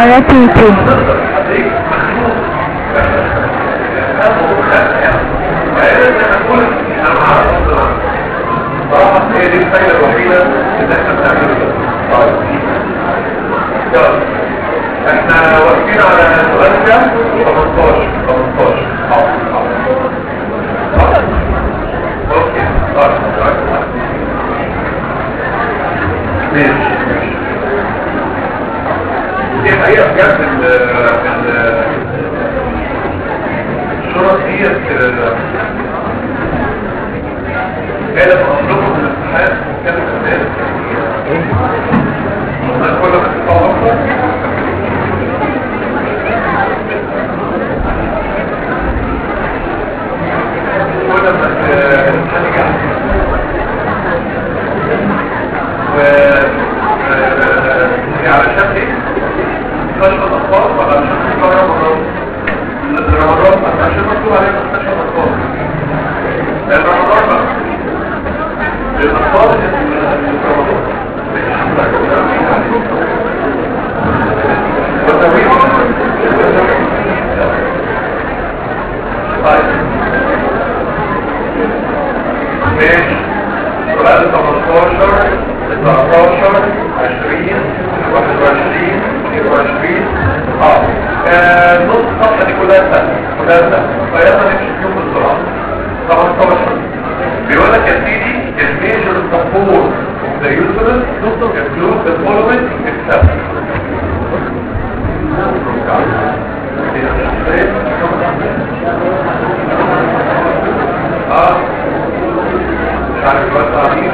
على تيتو هي دي الفايدة الوحيدة اللي احنا بنعمله ده. طيب يلا احنا واقفين على سؤال كام 15 15 حاضر حاضر حاضر. اوكي طيب طيب ماشي ماشي دي حقيقة بجد ال ال الشرط ديت كانت مطلوبة من الامتحان وكانت الناس الناس كل ما تطلع أكتر كل ما الامتحان يجي و آه، علشان ايه؟ مستشفى الأطفال ولا علشان تتكرر مرات؟ الرمضان عشان مكتوب عليه مستشفى الأطفال الرمضان بقى للأطفال طيب ماشي سؤال 15 19 20 21 22 اه آه، نص الصفحة دي كلها سهلة كلها سهلة فيلا نمشي فيهم بسرعة 15 بيقول لك يا سيدي الميجر سبورت of the uterus include the following except اه مش عارف بس عميق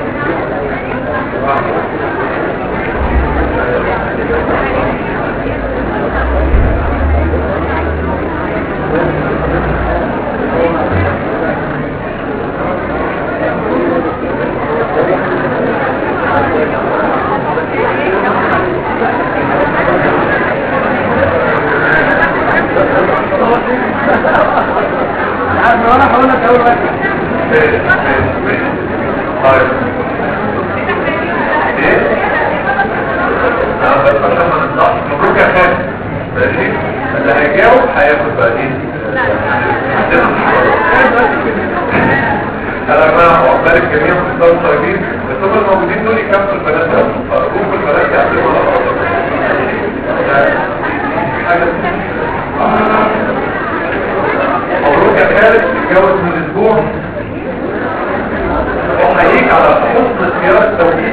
انا هقول لك اول واحد ماشي ماشي ماشي طيب ايه؟ اه بس عشان ما نطلعش مبروك يا خالد ماشي اللي هيجاوب هياخد بعدين عندنا مشوار انا ما عقبال الجميع مستوى طيبين بس هم الموجودين دول يكملوا البنات ده فأرجوكم البنات يعملوا على بعض حاجة مبروك يا خالد تتجوز من اسبوع وحييك على حسن اختيار التوقيت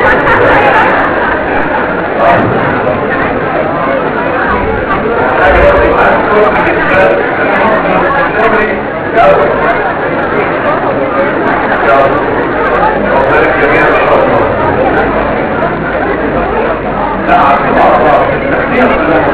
حاجة برضه معاك كل الإنسان. يلا. يلا. عقبال الجميع إن شاء الله. لا عارف بعض التحديد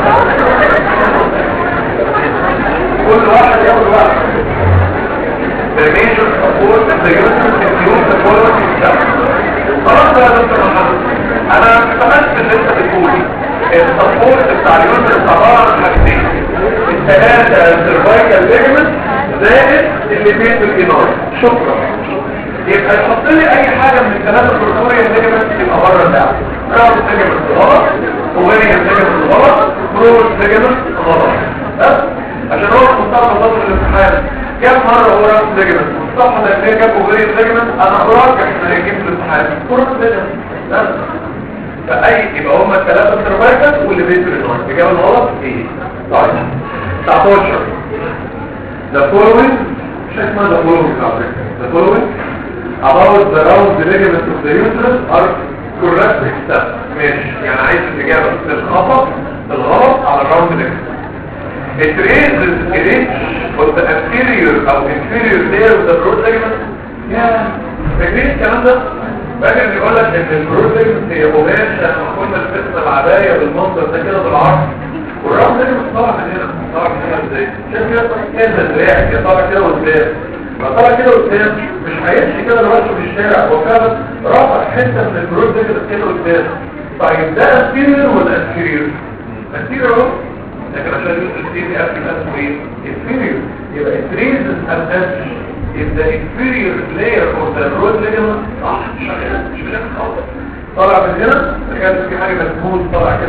كل واحد ياخد واحد The major support of the user includes the following steps. خلاص بقى يا دكتور محمد انا اعتمدت اللي انت بتقولي السبورت بتاع اليوزر عباره عن حاجتين الثلاثه سيرفايكال ليجمنت زائد اللي بين الجنار شكرا يبقى يحط لي اي حاجه من الثلاثه بروتوريال ليجمنت يبقى بره اللعبه راوند ليجمنت غلط اوفيريان ليجمنت غلط بروز ليجمنت غلط بس عشان هو مصطلح نظر الامتحان كم مرة هو راس ليجمنت الصفحة الأخيرة جاب اوفيريان ليجمنت انا اراجع احنا هيجيب في الامتحان كروس ليجمنت بس فأي يبقى هما الثلاثة سيرفايكال واللي بيت الرينوان الإجابة الغلط ايه؟ طيب 19 The following مش اسمها the following على فكرة The following about the round ligament of the uterus are correct except ماشي يعني عايز الإجابة الخطأ الغلط على الراوند ligament It raises it of the anterior أو inferior layer of the broad ligament يا فاكرين الكلام ده؟ فاكر بيقول لك ان البروز ligament هي قماش لما كنا لبسنا العباية بالمنظر ده كده بالعرض والراوند ligament طالع من هنا طالع من هنا ازاي؟ شايف كده كده ازاي؟ كده طالع كده قدام فطالع كده قدام مش هيمشي كده لوحده في الشارع هو فعلا رفع حته من البروز ligament كده قدام طيب ده anterior ولا anterior؟ anterior اهو لكن عشان يوصل سي دي اف اسمه ايه inferior يبقى it raises an edge in the inferior layer of the root ligament صح شغال مش بشكل خالص طالع من هنا كان في حاجه مسموم طالع كده عن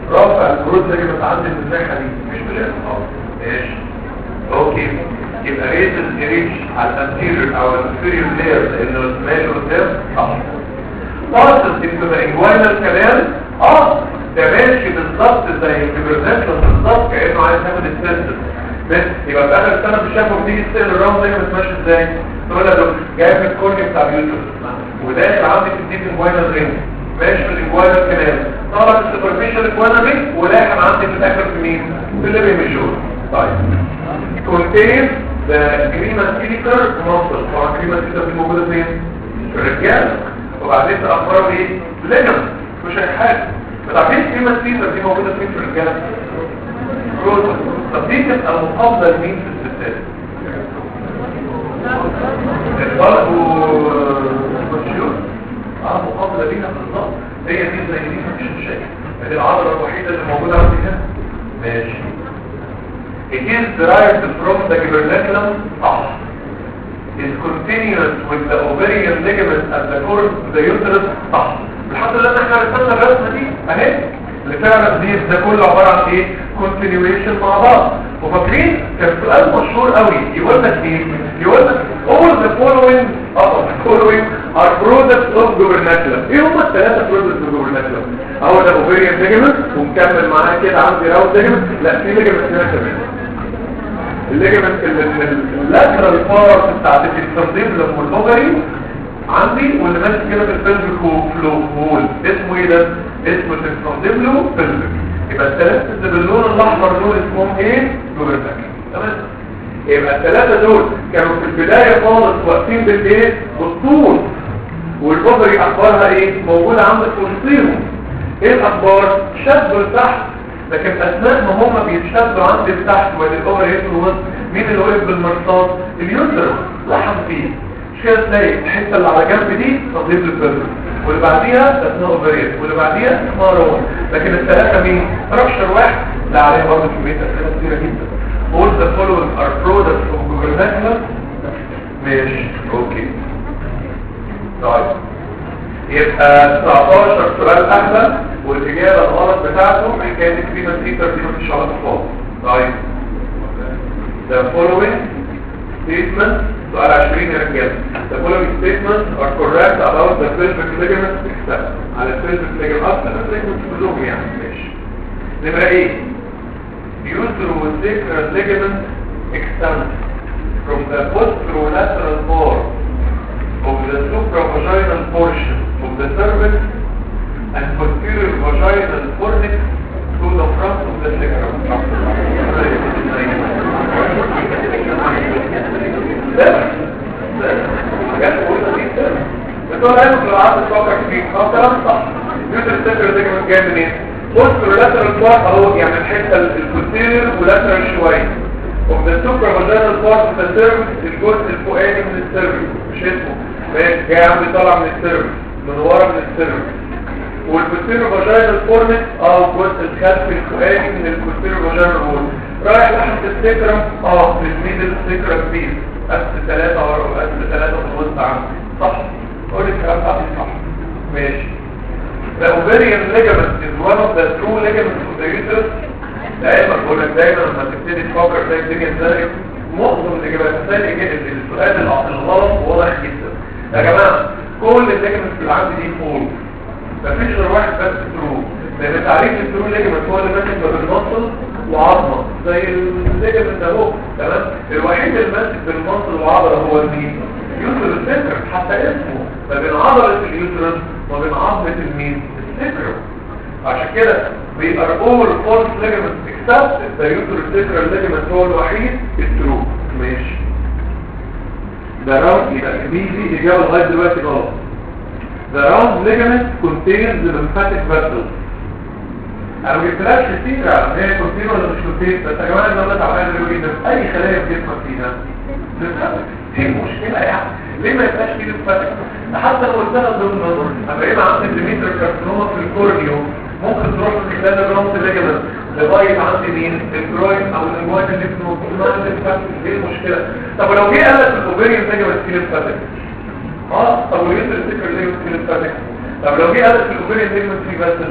رافع البروز ليجمنت عندي من الناحيه دي مش بلاش خالص ماشي اوكي يبقى ريت الريتش على الانتيريور او الانفيريور لاير لانه ماشي قدام صح واصل انتو الانجوينال كمان اه ده ماشي بالظبط زي الكبرناتشن بالظبط كانه عايز يعمل السيستم بس يبقى في اخر السنه بالشفه بتيجي تسال الراوند ده بتمشي ازاي تقول له جاي من الكورنيا بتاع اليوتيوب وداخل عندي في الديب انجوينال رينج ماشي في الانجوينال كمان طبعا السوبرفيشال انجوينال رينج وداخل عندي في الاخر في مين في الليبي ميجور طيب كونتين ذا كريما سيليكر مصل طبعا كريما سيليكر دي موجوده فين في الرجاله وبعدين تاخروا ايه ليجمنت مش اي حاجه بتعرفين كريما سيليكر دي موجوده فين في الرجاله بروتون طب دي تبقى مقابله لمين في الستات الفرق والمشيوت اه مقابله ليها بالظبط هي دي زي دي مفيش مشاكل دي العضله الوحيده اللي موجوده عندي هنا ماشي It is derived from the gubernaculum صح is continuous with the ovarian ligament at the core of the uterus صح الحمد لله ان احنا رسمنا الرسمه دي اهي اللي فعلا دي ده كله عباره عن ايه continuation مع بعض وفاكرين كان سؤال مشهور قوي يقول لك ايه يقول لك all the following اه the following are products of gubernaculum ايه هم الثلاثه products of gubernaculum اول ده ovarian ligament ومكمل معاه كده عندي round ligament لا في ligament هنا كمان الليجمنت اللاترال بارت بتاعت التنظيم والموجري عندي واللي ماشي كده في البلفيك فلو وول اسمه ايه ده اسمه التنظيم له بلفيك يبقى الثلاثه اللي باللون الاحمر دول اسمهم ايه جوبرتاك تمام يبقى الثلاثه دول كانوا في البدايه خالص واقفين بالايه بالطول والبوجري اخبارها ايه موجوده عندك في وسطيهم ايه الاخبار شدوا لتحت لكن اثناء ما هم بيتشدوا عندي لتحت وادي الاوفر هيد الوسط مين اللي وقف بالمرصاد اليوتر لحم فيه مش كده تلاقي الحته اللي على جنب دي تضيف للبلد واللي بعديها اسمها اوفريت واللي بعديها اسمها رون لكن الثلاثه مين رابشر واحد لا عليها برضه كميه اسئله كتيره جدا all the following are products of gubernaculum ماشي اوكي طيب يبقى 19 سؤال احلى والاجابه الغلط بتاعته حكايه الكريمه سيتر دي مفيش غلط خالص طيب the following statements سؤال 20 يا رجاله the following statements are correct about the pelvic ligament except على pelvic ligament اصلا ligament كلهم يعني ماشي نمره ايه uterosacral ligament extends from the posterolateral part of the supravaginal portion of the cervix and posterior vaginal fornix to the front of the sacrum. حاجات مهمة جدا بتقول ايوه في العرض الواقع فيه اه كلام صح يوتر السكر ده كمان جاي منين؟ بوستر لاترال بارت اهو يعني الحته البوستيريور ولاترال شويه ومن السوبر فاجينال بارت من السيرفس الجزء الفوقاني من السيرفس مش اسمه ماشي جاي عندي طالع من السيرفس من ورا من السيرفس والبوستيريور فاجينال فورنكس اه الجزء الخلفي الفوقاني من البوستيريور فاجينال وول رايح ناحيه السكرم اه في الميدل سكرم بيس أسل ثلاثة ورا أسل ثلاثة في الوسط عندي صح قول الكلام ده صح ماشي The ovarian ligament is one of the true ligaments of the uterus دايما بقول لك دايما لما تبتدي تفكر تلاقي الدنيا ازاي معظم الاجابات هتلاقي السؤال الغلط واضح جدا يا جماعه كل الليجمنتس اللي عندي دي فول مفيش غير واحد بس ترو لان تعريف الترو ليجمنت هو اللي ماسك ما بين مصل وعظمه زي الليجمنت اهو تمام الوحيد اللي ماسك بالمصل وعضله هو مين يوتر السكر حتى اسمه ما بين عضله اليوترس وما بين عظمه المين السكر عشان كده we are all false ligaments except the uterosacral ligament هو الوحيد الترو ماشي ده راوند يبقى دي دي اجابه لغايه دلوقتي غلط The round ligament contains the lymphatic vessels انا ما جبتلهاش كتير ان هي كونتين ولا مش كونتين بس يا جماعه انا تعبان دلوقتي جدا اي خلايا في جسمك فيها lymphatic دي مشكله يعني ليه ما يبقاش فيه lymphatic حتى لو قلت لها ضمن نظر اما يبقى عندي ديميتر كارسينوما في الكورنيو ممكن تروح من خلال الرمز الليجمنت لغايه عندي مين الجروين او الانجوان اللي في الموضوع ايه المشكله طب لو جه قال لك الاوبريان ليجمنت فيه lymphatic اه طب واليوتر الفكر ليه في lymphatic طب لو جه قال لك الاوبريان ليجمنت فيه بس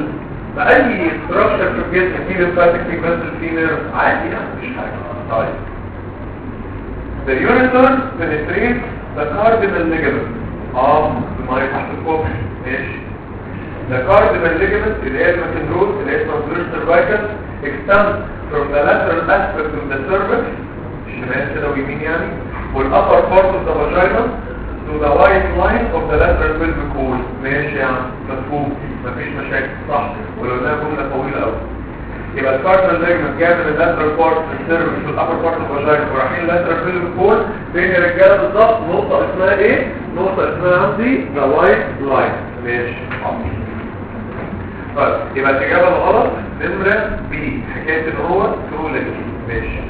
فاي ستراكشر في الجسم فيه لمفاتيك فيه فاسل فيه نيرف عادي يعني مفيش حاجه طيب The ureter penetrates the cardinal ligament of the myocardial ماشي The cardinal ligament اللي هي المكندروس اللي هي transverse cervical extends from the lateral aspect of the cervix الشمال كده ويمين يعني والupper part of the vagina to the white line of the lateral pelvic wall ماشي يعني مفهوم مفيش مشاكل صح ولو انها جمله طويله قوي يبقى الكاردينال ليجمنت جاي من اللاترال بارت السيرفس والابر بارت الفاجينا ورايحين اللاترال pelvic wall بين الرجاله بالظبط نقطه اسمها ايه نقطه اسمها عندي ذا وايت لاين ماشي حاضر طيب يبقى الإجابة الغلط نمرة بي حكاية ان هو ترو ليجمنت ماشي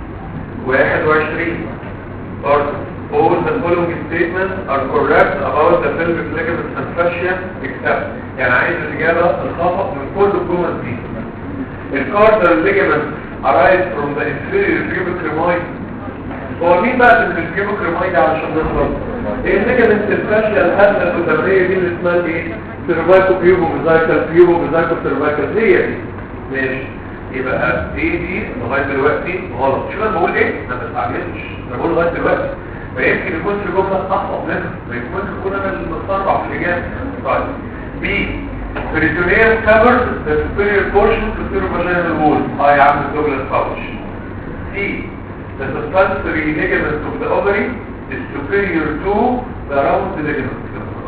21 برضه all the following statements are correct about the pelvic ligaments and fascia except يعني عايز الإجابة الخطأ من كل الجمل دي الكاردال ligaments arise from the inferior pubic rami هو مين بقى اللي في البيوبك رماي ده علشان نخلص ايه الليجمنت الفاشية الهدنة القدامية دي اللي اسمها ايه سيرفايكو بيوبو ميزايكال بيوبو ميزايكو سيرفايكال هي دي ماشي يبقى ايه دي لغاية دلوقتي غلط شوف انا بقول ايه انا ما بستعجلش انا بقول لغاية دلوقتي فيمكن يكون في جملة اخطأ منها ما يمكن يكون انا اللي متسرع في الاجابة طيب بي peritoneum covers the superior portion of the vaginal wall اه يا عم الدوجلاس باوش سي the suspensory ligament of the ovary is superior to the round ligament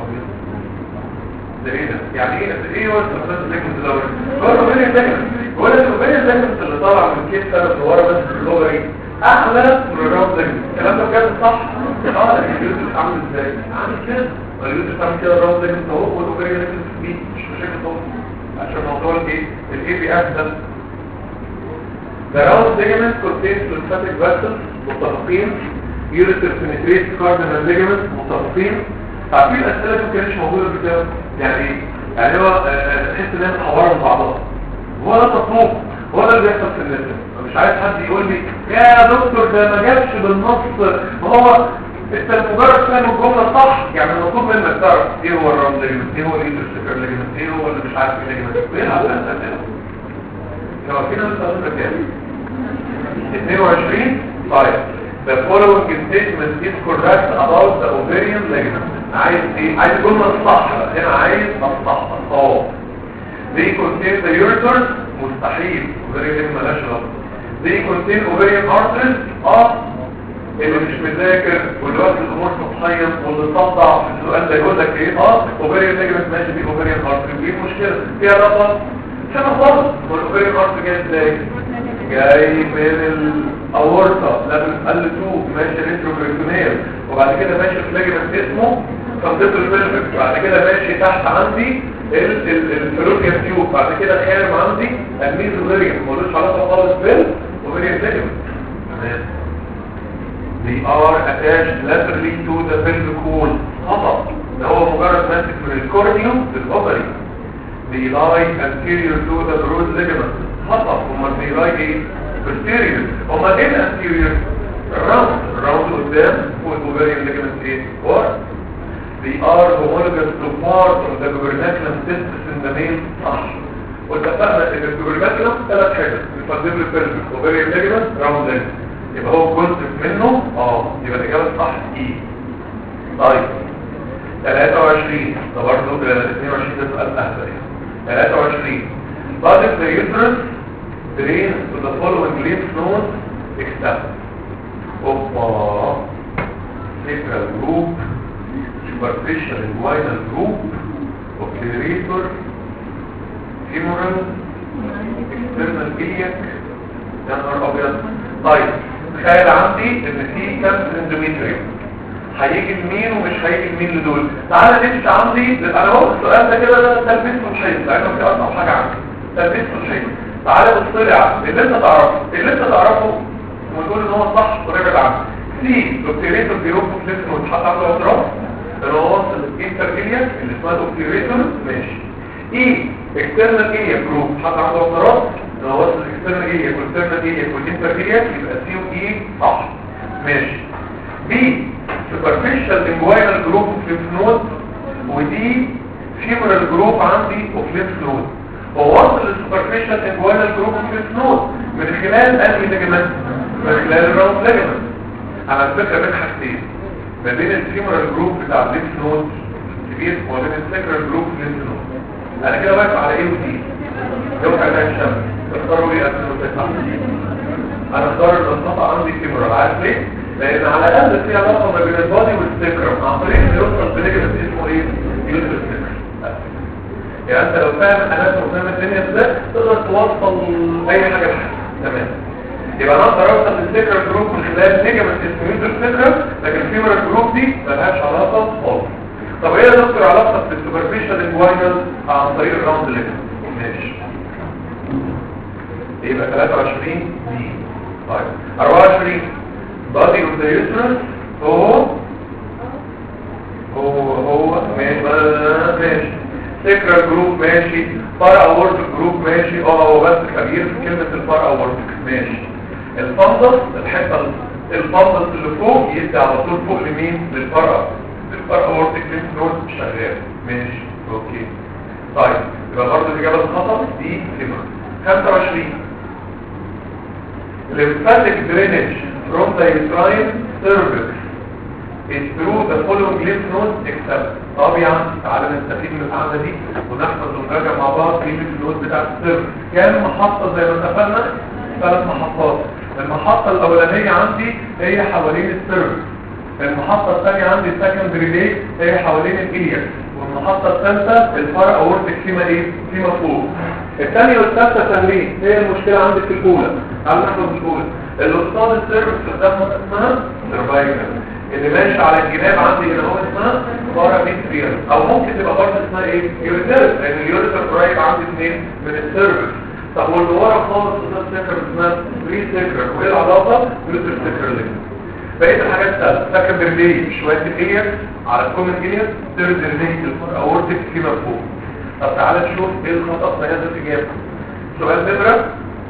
ده ايه ده؟ يعني ايه ايه هو السسبنسوري ligament ده؟ هو الاوفريان ligament هو الاوفريان ligament اللي طالع من كيس سنة لورا بس في الاوفري احلى من الراوند ligament الكلام ده بجد صح؟ اه اليوتيوب عامل ازاي؟ عامل كده اليوتيوب عامل كده الراوند ligament اهو والاوفريان ligament دي مش مشاكل خالص عشان موضوع الايه؟ الاي بي اف ده The round ligament contains lymphatic vessels متفقين ureter penetrates cardinal ligament متفقين عارفين الأسئلة دي ما كانتش موجودة في الكتاب يعني ايه؟ يعني هو تحس ان هي متحورة من بعضها هو ده مطلوب هو ده اللي بيحصل في الناس مش عايز حد يقول لي يا دكتور ده ما جابش بالنص ما هو انت مجرد فاهم الجمله صح يعني المطلوب منك تعرف ايه هو الراوند ليجمنت ايه هو الانترسيكر ليجمنت ايه هو اللي مش عارف ايه ليجمنت ايه على الاسئله هو كده بتقول كام 22 طيب the following statement is correct about the ovarian ligament عايز ايه عايز الجمله الصح هنا عايز الصح اه they contain the ureters مستحيل ovarian ligament مالهاش غلط they contain ovarian arteries اه اللي مش مذاكر واللي واخد الامور تتخيط واللي صدع في السؤال ده يقول لك ايه اه ovarian ligament ماشي دي ovarian artery ايه المشكله فيها رقم سنة خالص والاوفيريان ارت جاي ازاي جاي من الاورطة لابل ال 2 ماشي ريتروبريتونيل وبعد كده ماشي في ليجمنت اسمه فانتيتو الفيلفك بعد كده ماشي تحت عندي الفلوبيان تيوب بعد كده خارم عندي الميزوفيريان ملوش علاقة خالص بالاوفيريان ليجمنت تمام They are attached laterally to the pelvic wall خطأ ده هو مجرد ماسك من الكورنيوم للأوفري they lie anterior to the broad ligament خطأ هما they lie ايه posterior هما ايه anterior round round قدام والovarian ligament ايه ورا they are homologous to part of the gubernaculum testis in the male صح واتفقنا ان الجوبرناكلم ثلاث حاجات الفانديبل بيرفكت ovarian ligament round ligament يبقى هو جزء منه اه يبقى الاجابه الصح ايه طيب 23 ده برضه 22 ده سؤال اهبل يعني 23 بعد the uterus drains to the following lymph nodes except اوبا sacral group superficial inguinal group obliterator femoral external iliac يا نهار ابيض طيب تخيل عندي ان في كام اندوميتريوم هيجي لمين ومش هيجي لمين لدول تعالى نمشي عندي انا هو السؤال ده كده ده تلبيس مشهد لانه في اصعب حاجه عندي تلبيس مشهد تعالى بص لي على اللي انت تعرفه اللي انت تعرفه وتقول ان هو صح ورجع عنه سي دوكتوريتور بيروح فليكس ويتحط عنده اضراب اللي هو وصل الانترفيليا اللي اسمها دوكتوريتور ماشي اي اكسترنال ايه جروب حط عنده اضراب اللي هو وصل الاكسترنال ايه والاكسترنال ايه والانترفيليا يبقى سي واي صح ماشي بي superficial inguinal group of lymph node ودي femoral group عندي of lymph node هو وصل للسوبرفيشال انجوانال جروب في السنود من خلال انهي ليجمنت من خلال الراوند ليجمنت على فكره بين حاجتين ما بين الفيمورال جروب بتاع الليف نود كبير وما بين السكرال جروب في الليف نود انا كده واقف على ايه ودي يوقع ده الشمس تختاروا ايه 2009 انا اختار الانطقه عندي فيمورال عارف ليه لان على الاقل في علاقه ما بين البادي والسكرم عن طريق ان يوصل بليجمنت اسمه ايه يوتر سكرم يعني انت لو فاهم اناتوم وفاهم الدنيا ازاي تقدر توصل اي حاجه لحاجه تمام يبقى انا اقدر اوصل للسكرال جروب من خلال ليجمنت اسمه يوتر سكرم لكن الفيمورال جروب دي ملهاش علاقه خالص طب ايه يا دكتور علاقه بالسوبرفيشال انجوينال عن طريق الراوند ليجمنت ماشي يبقى 23 دي طيب 24 body of the uterus هو هو هو ماشي ماشي سكرال جروب ماشي فار اورتك جروب ماشي اه هو بس كبير في كلمة الفار اورتك ماشي الفندس الحتة الفندس اللي فوق يدي على طول فوق لمين للفار الفار اورتك لينف نود شغال ماشي اوكي طيب يبقى برضه الاجابه الخطا دي كلمه 25 lymphatic drainage from the uterine cervix is through the following lymph nodes except طبعا تعالى نستفيد من القعده دي ونحفظ ونراجع مع بعض في الليمف نود بتاع السيرفكس كام محطه زي ما اتفقنا ثلاث محطات المحطه الاولانيه عندي هي حوالين السيرفكس المحطه الثانيه عندي السكندري ليه هي حوالين الالياك والمحطه الثالثه الفار اورتك فيما ايه فيما فوق الثانيه والثالثه سهلين هي المشكله عندك في الاولى تعالى نحفظ الاولى الاستاذ السيرفكس قدامها اسمها سيرفايكال اللي ماشي على الجناب عندي هنا هو اسمها باراميتريال او ممكن تبقى برضه اسمها ايه يوريتر لان اليوريتر قريب عندي اثنين من السيرفكس طب واللي ورا خالص ده سيكر اسمها بري سيكر وايه العلاقه يوريتر سيكر ليه بقيت الحاجات سهله سكن برلي شويه الاير على الكومن اير ترد رلي الفور اورتك فيما فوق طب تعالى نشوف ايه الخطا في هذا الاجابه سؤال نمره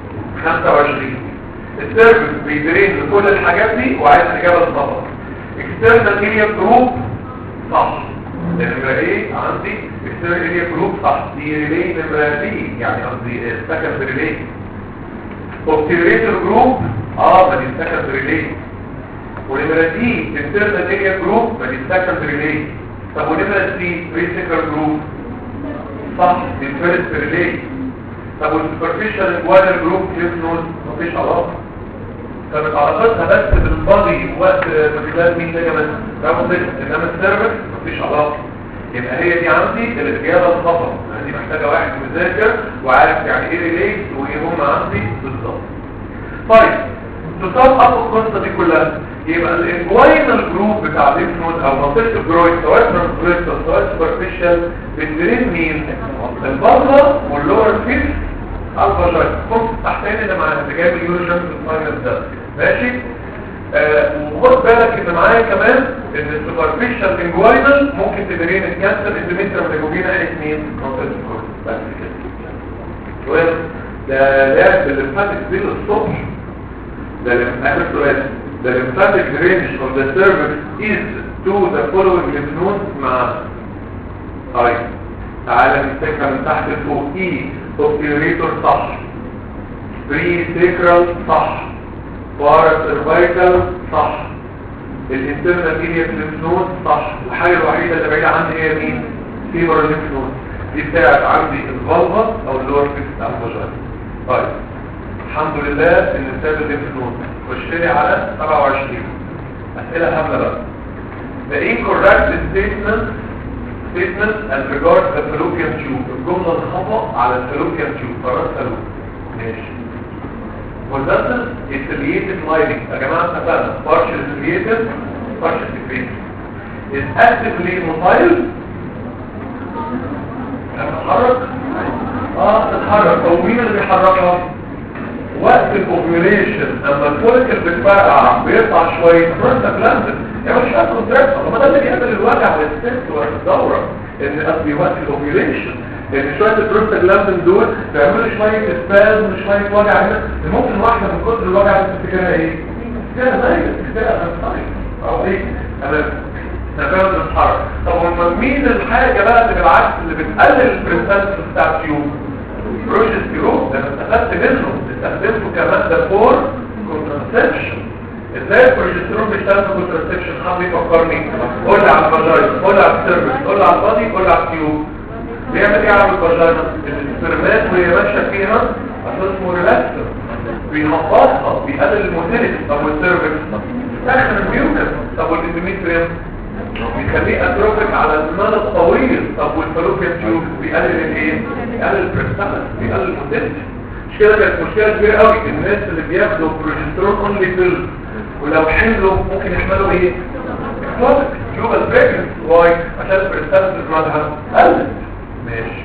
25 السيرفيس بيدرين لكل الحاجات دي وعايز اجابه الخطا اكسترنال اريا جروب صح نمره ايه عندي اكسترنال اريا جروب صح دي ريلي نمره بي يعني قصدي سكند ريلي اوبتيريتور جروب اه ما دي سكند ريلي ونمرة دي internal area group ما دي second relay طب ونمرة سي pre-second group صح دي first relay طب والsuperficial inguinal group cliff node مفيش علاقة كانت علاقتها بس بالبادي وقت ما خلال مين ده بس رغم انما السيرفكس مفيش علاقة يبقى هي دي عندي الاجابة الخطأ دي محتاجة واحد مذاكر وعارف يعني ايه ريلي وايه هم عندي بالظبط طيب تطبق القصة دي كلها يبقى الانجوينال جروب بتاع الليف نود او منطقه الجرويد سواء ترانسفيرسال سواء سوبرفيشال بتدرين مين البطنه واللور فيس الفاجاين كنت تحتين اللي معايا اللي جايب اليوروجن الفاينل ده ماشي آه وخد بالك ان معايا كمان ان السوبرفيشال انجوينال ممكن تدرين الكانسر اندوميتريوم اللي جوبين ناحيه مين منطقه الجرويد بس كده سؤال ده لعب الليمفاتيك دي الصبح ده اخر سؤال the lymphatic drainage of the cervix is to the following lymph nodes مع طيب تعالى نمسكها من تحت لفوق E obturator صح pre-sacral صح paracervical صح الانترنال area lymph node صح الحاجة الوحيدة اللي بعيدة عني هي مين؟ femoral lymph node دي بتاعت عندي الفالفا او اللور فيكس او الفاجانا طيب الحمد لله ان ساب الليمف نود خش لي على 27 اسئله هامه بقى the incorrect statement statement as regards the fallopian tube الجمله الخطا على الفالوبيان تيوب قرار فالوب ماشي possesses affiliated lining يا جماعه اتفقنا partial affiliated partial secreted is actively motile تتحرك اه تتحرك طب مين اللي بيحركها وقت الاوفيوليشن اما الفوليكل بتفرقع بيطلع شويه بروستاجلاندين يعني مش عارف كونتراكت طب ده اللي بيعمل الوجع للست وقت الدوره ان قصدي وقت الاوفيوليشن ان شويه البروستاجلاندين دول بيعملوا شويه اسبازم شويه وجع هنا ممكن واحده من كتر الوجع اللي تفتكرها ايه؟ تفتكرها زي تفتكرها انسايد او ايه؟ انا نفاذ الحركه طب هم مين الحاجه بقى اللي بالعكس اللي بتقلل البريسنس بتاع التيوب بروجستيرون ده انا استفدت منه استخدمته كماده فور كونترسبشن ازاي البروجستيرون بيشتغل في كونترسبشن حد يفكرني قول لي على الفاجاينا قول لي على السيرفس قول لي على البادي قول لي على التيوب بيعمل ايه على الفاجاينا السبرمات وهي ماشيه فيها اساس اسمه ريلاكسر بينقصها بيقلل الموتيليتي طب والسيرفس يسخن الميوكس طب والاندوميتريوم بيخليه اتروفيك على المدى الطويل طب والفالوبيان تيوب بيقلل الايه بيقلل البرستامس بيقلل الموتيليتي مش كده كانت مشكله كبيره قوي الناس اللي بياخدوا بروجسترون اونلي بيل ولو حملوا ممكن يحملوا ايه اكتوبك تيوبال بريجنس واي عشان البرستامس مالها قلت ماشي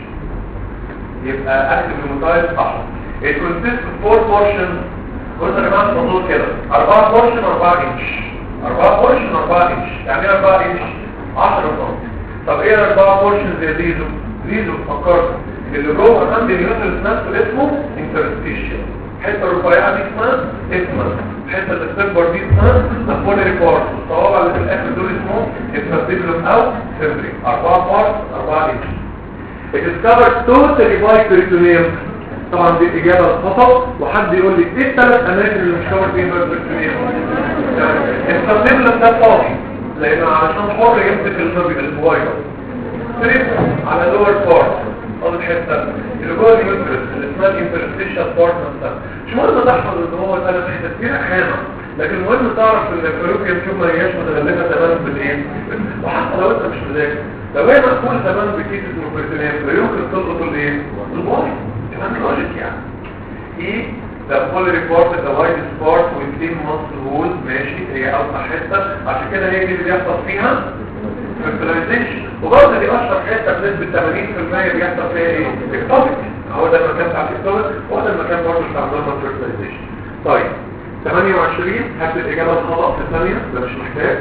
يبقى اكتب الموتايل صح it consists of four portions قلت يا جماعه الموضوع كده 4 بورشن 4 انش 4 بورشن 4 انش يعني ايه 4 انش 10 سم طب ايه 4 بورشن زي ديزو ديزو فكرت اللي جوه عندي اليوترس نفسه اسمه انترستيشن الحته الرفيعه دي اسمها اسمها الحته اللي بتكبر دي اسمها البولاري بارت الصوابع اللي في الاخر دول اسمهم انترستيبلم او سيمبري 4 بارت 4 انش It is covered totally by peritoneum طبعا دي اجابه خطا وحد يقول لي ايه الثلاث اماكن اللي مش كفر فيهم البريتونيوم السبليملم ده فاضي لان علشان حر يمسك النبي الفوايرس ستريب على لور بارت فاضل حته اللي جوه اليوترس اللي اسمها الانترستيشال بارت نفسها مش مهم تحفظ ان هو ثلاث حتت فيها خامه لكن المهم تعرف ان الفلوكيا تشوف ما هياش متغلفه تماما بالايه وحتى لو انت مش مذاكر لو هي مقفول تماما بكيسه البريتونيوم لا يمكن تلقط الايه الباي كمان لوجيك يعني ايه the full report the widest part within muscle walls ماشي هي اوسع حته عشان كده هي دي اللي بيحصل فيها fertilization وبرضه دي اشهر حته بنسبه 80% بيحصل فيها ايه اكتوبيك هو ده المكان بتاع الاكتوبيك وهو ده المكان برضه بتاع النورمال fertilization طيب 28 هات الاجابه الخطا في الثانيه ده مش محتاج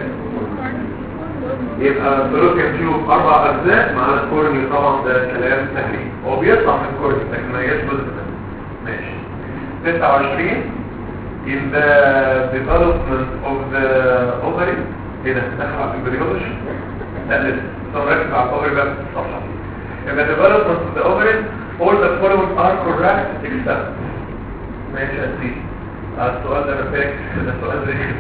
يبقى فلوكيان تيوب اربع اجزاء مع الكورني طبعا ده كلام سهل هو بيطلع من الكورني لكن ما هياش جزء منه ماشي 29 in the development of the ovary ايه ده دخل على البريولوجي لا لسه طب ركز على الاوفري بقى في الصفحه دي in the development of the ovary all the following are correct except ماشي يا سيدي السؤال ده انا فاكر ده سؤال رخم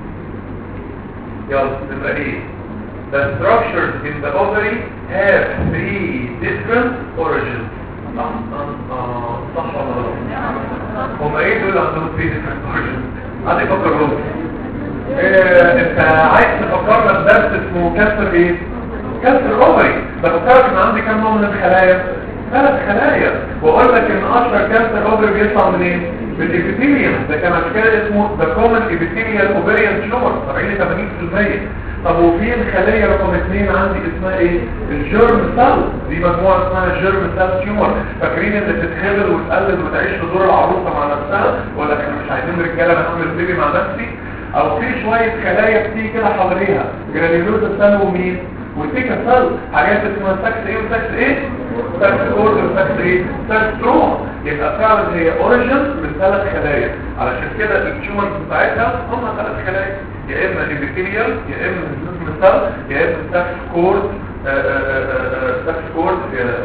يلا نبقى ايه The structures in the ovary have three different origins. صح صح ولا غلط؟ هما ايه دول عندهم three different origins؟ عايز افكرهم إيه انت عايز تفكرنا بدرس اسمه كسر ايه؟ كسر اوفري بفكرك ان عندي كام نوع من الخلايا؟ ثلاث خلايا واقول لك ان اشهر كانسر اوفري بيطلع منين؟ إيه؟ من الابيثيليوم ده كان عشان كده اسمه ذا كومن ابيثيليال اوفريان تيومر 70 80% طب وفي الخلية رقم اثنين عندي اسمها ايه الجيرم سيل دي مجموعة اسمها جيرم سيل تيومر فاكرين اللي بتتخبل وتقلد وتعيش في دور العروسة مع نفسها ولا احنا مش عايزين رجالة انا اعمل بيبي مع نفسي او في شوية خلايا بتيجي كده حواليها جرانيولوزا سيل ومين والتيكا سيل حاجات اسمها سكس ايه وسكس ايه سكس اورد وسكس ايه سكس تروما يبقى فعلا هي اوريجن من ثلاث خلايا علشان كده التيومرز بتاعتها هم ثلاث خلايا يا اما ابيثيليال يا اما نيوكليس سيل يا اما ساكس كورد ساكس كورد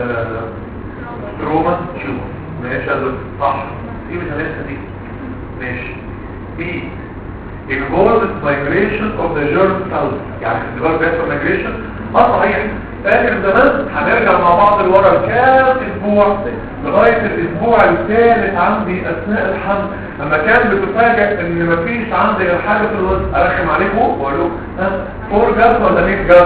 تروما تيومر ماشي يا دكتور صح دي مش هننسى دي ماشي بي involved migration of the germ cells يعني اختبار بيحصل migration اه صحيح فاكر زمان هنرجع مع بعض لورا كام اسبوع لغاية الاسبوع الثالث عندي اثناء الحمل لما كان بتفاجئ ان مفيش عندي غير حاجة في الوسط ارخم عليكم واقول له ها فور جاز ولا 100 جاز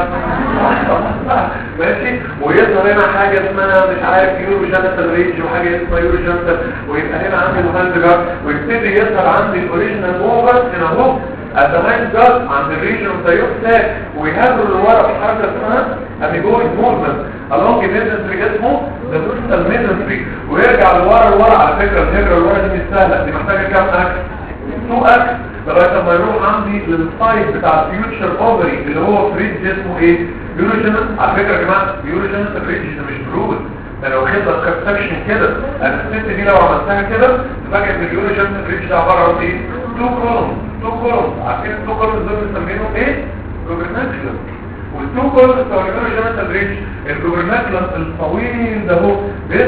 ماشي ويظهر هنا حاجة اسمها مش عارف يورو جانتال ريج وحاجة اسمها يورو جانتال ويبقى هنا عندي الهاند جاز ويبتدي يظهر عندي الاوريجينال موفر هنا اهو الدهاند جاز عند الريجن اوف ذا يوكساك ويهاجروا لورا في حركة اسمها اميجويد موفمنت along الميدنتري اسمه ذا دوستال ميدنتري ويرجع لورا لورا على فكرة الهجرة لورا دي مش سهلة دي محتاجة كام اكس تو اكس لغاية ما يروح عندي للسايد بتاع الفيوتشر اوفري اللي هو فريدج اسمه ايه يوروجين على فكرة يا جماعة يوروجين فريدج ده مش برود ده لو خدت كابسكشن كده انا الست دي لو عملتها كده تفاجئ ان اليوروجين فريدج ده عبارة عن ايه تو كولوم تو كولوم عارفين التو كولوم دول بنسميهم ايه جوبرناكلم والتو كولوم بتوع اليوروجين فريدج الجوبرناكلم الطويل ده هو بيظهر عند